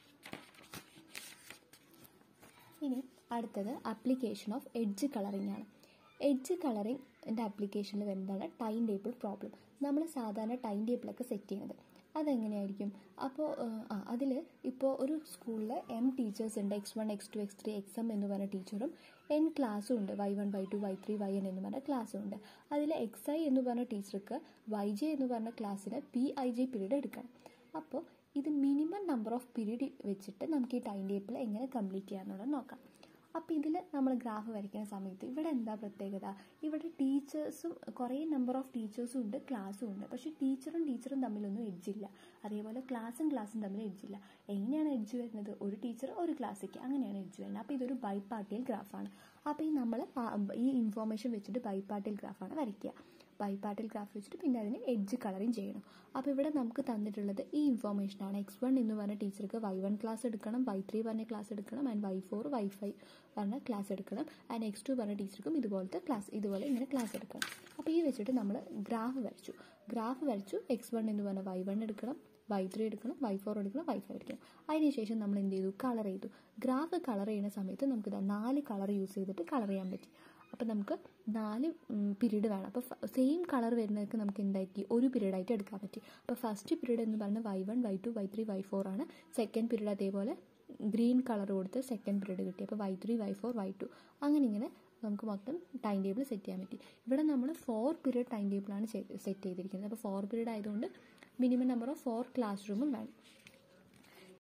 ഇനി അടുത്തത് അപ്ലിക്കേഷൻ ഓഫ് എഡ്ജ് കളറിംഗ് ആണ് എഡ്ജ് കളറിങ്ങിൻ്റെ ആപ്ലിക്കേഷനിൽ വരുന്നതാണ് ടൈം ടേബിൾ പ്രോബ്ലം നമ്മൾ സാധാരണ ടൈം ടേബിളൊക്കെ സെറ്റ് ചെയ്യുന്നത് അതെങ്ങനെയായിരിക്കും അപ്പോൾ ആ അതിൽ ഇപ്പോൾ ഒരു സ്കൂളിൽ എം ടീച്ചേഴ്സ് ഉണ്ട് X one X two X three X M എന്ന് പറഞ്ഞ ടീച്ചറും എൻ ക്ലാസ്സും ഉണ്ട് Y one Y two Y three Y N എന്ന് പറഞ്ഞ ക്ലാസ്സും ഉണ്ട് അതിൽ എക്സ് ഐ എന്ന് പറഞ്ഞ ടീച്ചർക്ക് വൈ ജെ എന്ന് പറഞ്ഞ ക്ലാസ്സിന് പി ഐ ജെ പീരീഡ് എടുക്കണം അപ്പോൾ ഇത് മിനിമം നമ്പർ ഓഫ് പീരീഡ് വെച്ചിട്ട് നമുക്ക് ഈ ടൈം ടേബിൾ എങ്ങനെ കംപ്ലീറ്റ് ചെയ്യാമെന്നുള്ളത് നോക്കാം അപ്പോൾ ഇതിൽ നമ്മൾ ഗ്രാഫ് വരയ്ക്കുന്ന സമയത്ത് ഇവിടെ എന്താ പ്രത്യേകത ഇവിടെ ടീച്ചേഴ്സും കുറേ നമ്പർ ഓഫ് ടീച്ചേഴ്സും ഉണ്ട് ക്ലാസ്സും ഉണ്ട് പക്ഷേ ടീച്ചറും ടീച്ചറും തമ്മിലൊന്നും എഡ്ജില്ല അതേപോലെ ക്ലാസ്സും ക്ലാസ്സും തമ്മിൽ എഡ്ജില്ല എങ്ങനെയാണ് എഡ്ജ് വരുന്നത് ഒരു ടീച്ചർ ഒരു ക്ലാസ്സിക്ക് അങ്ങനെയാണ് എഡ്ജ് വരുന്നത് അപ്പോൾ ഇതൊരു ബൈപ്പാർട്ടിയൽ ഗ്രാഫാണ് അപ്പോൾ ഈ നമ്മൾ ഈ ഇൻഫോർമേഷൻ വെച്ചിട്ട് ബൈപ്പാർട്ടിയൽ ഗ്രാഫാണ് വരയ്ക്കുക ബൈപ്പാർട്ടിൽ ഗ്രാഫ് വെച്ചിട്ട് പിന്നെ അതിന് എഡ്ജ് കളറിങ് ചെയ്യണം അപ്പോൾ ഇവിടെ നമുക്ക് തന്നിട്ടുള്ളത് ഈ ഇൻഫോർമേഷനാണ് എക്സ് വൺ എന്ന് പറഞ്ഞ ടീച്ചർക്ക് വൈ വൺ ക്ലാസ് എടുക്കണം വൈ ത്രീ പറഞ്ഞ ക്ലാസ് എടുക്കണം and Y four Y five പറഞ്ഞ ക്ലാസ് എടുക്കണം ആൻഡ് എക്സ് ടു പറഞ്ഞ ടീച്ചർക്കും ഇതുപോലത്തെ ക്ലാസ് ഇതുപോലെ ഇങ്ങനെ ക്ലാസ് എടുക്കണം അപ്പോൾ ഈ വെച്ചിട്ട് നമ്മൾ ഗ്രാഫ് വരച്ചു ഗ്രാഫ് വരച്ചു എക്സ് വൺ എന്ന് പറഞ്ഞ വൈ വൺ എടുക്കണം വൈ ത്രീ എടുക്കണം വൈ ഫോർ എടുക്കണം വൈ ഫൈവ് എടുക്കണം അതിനുശേഷം നമ്മൾ എന്ത് ചെയ്തു കളർ ചെയ്തു ഗ്രാഫ് കളർ ചെയ്യുന്ന സമയത്ത് നമുക്ക് ഇതാ നാല് കളർ യൂസ് ചെയ്തിട്ട് കളർ ചെയ്യാൻ പറ്റി അപ്പോൾ നമുക്ക് നാല് പീരീഡ് വേണം അപ്പോൾ സെയിം കളർ വരുന്നതൊക്കെ നമുക്ക് എന്താക്കി ഒരു പീരീഡായിട്ട് എടുക്കാൻ പറ്റി അപ്പോൾ ഫസ്റ്റ് പീരീഡ് എന്ന് പറഞ്ഞാൽ Y one Y two Y three Y four ആണ് സെക്കൻഡ് പീരീഡ് അതേപോലെ ഗ്രീൻ കളർ കൊടുത്ത് സെക്കൻഡ് പീരീഡ് കിട്ടി അപ്പോൾ Y three Y four Y two അങ്ങനെ ഇങ്ങനെ നമുക്ക് മൊത്തം ടൈം ടേബിൾ സെറ്റ് ചെയ്യാൻ പറ്റി ഇവിടെ നമ്മൾ ഫോർ പീരീഡ് ടൈം ടേബിളാണ് സെറ്റ് ചെയ്തിരിക്കുന്നത് അപ്പോൾ ഫോർ പീരീഡ് ആയതുകൊണ്ട് minimum number of four class റൂമും വേണം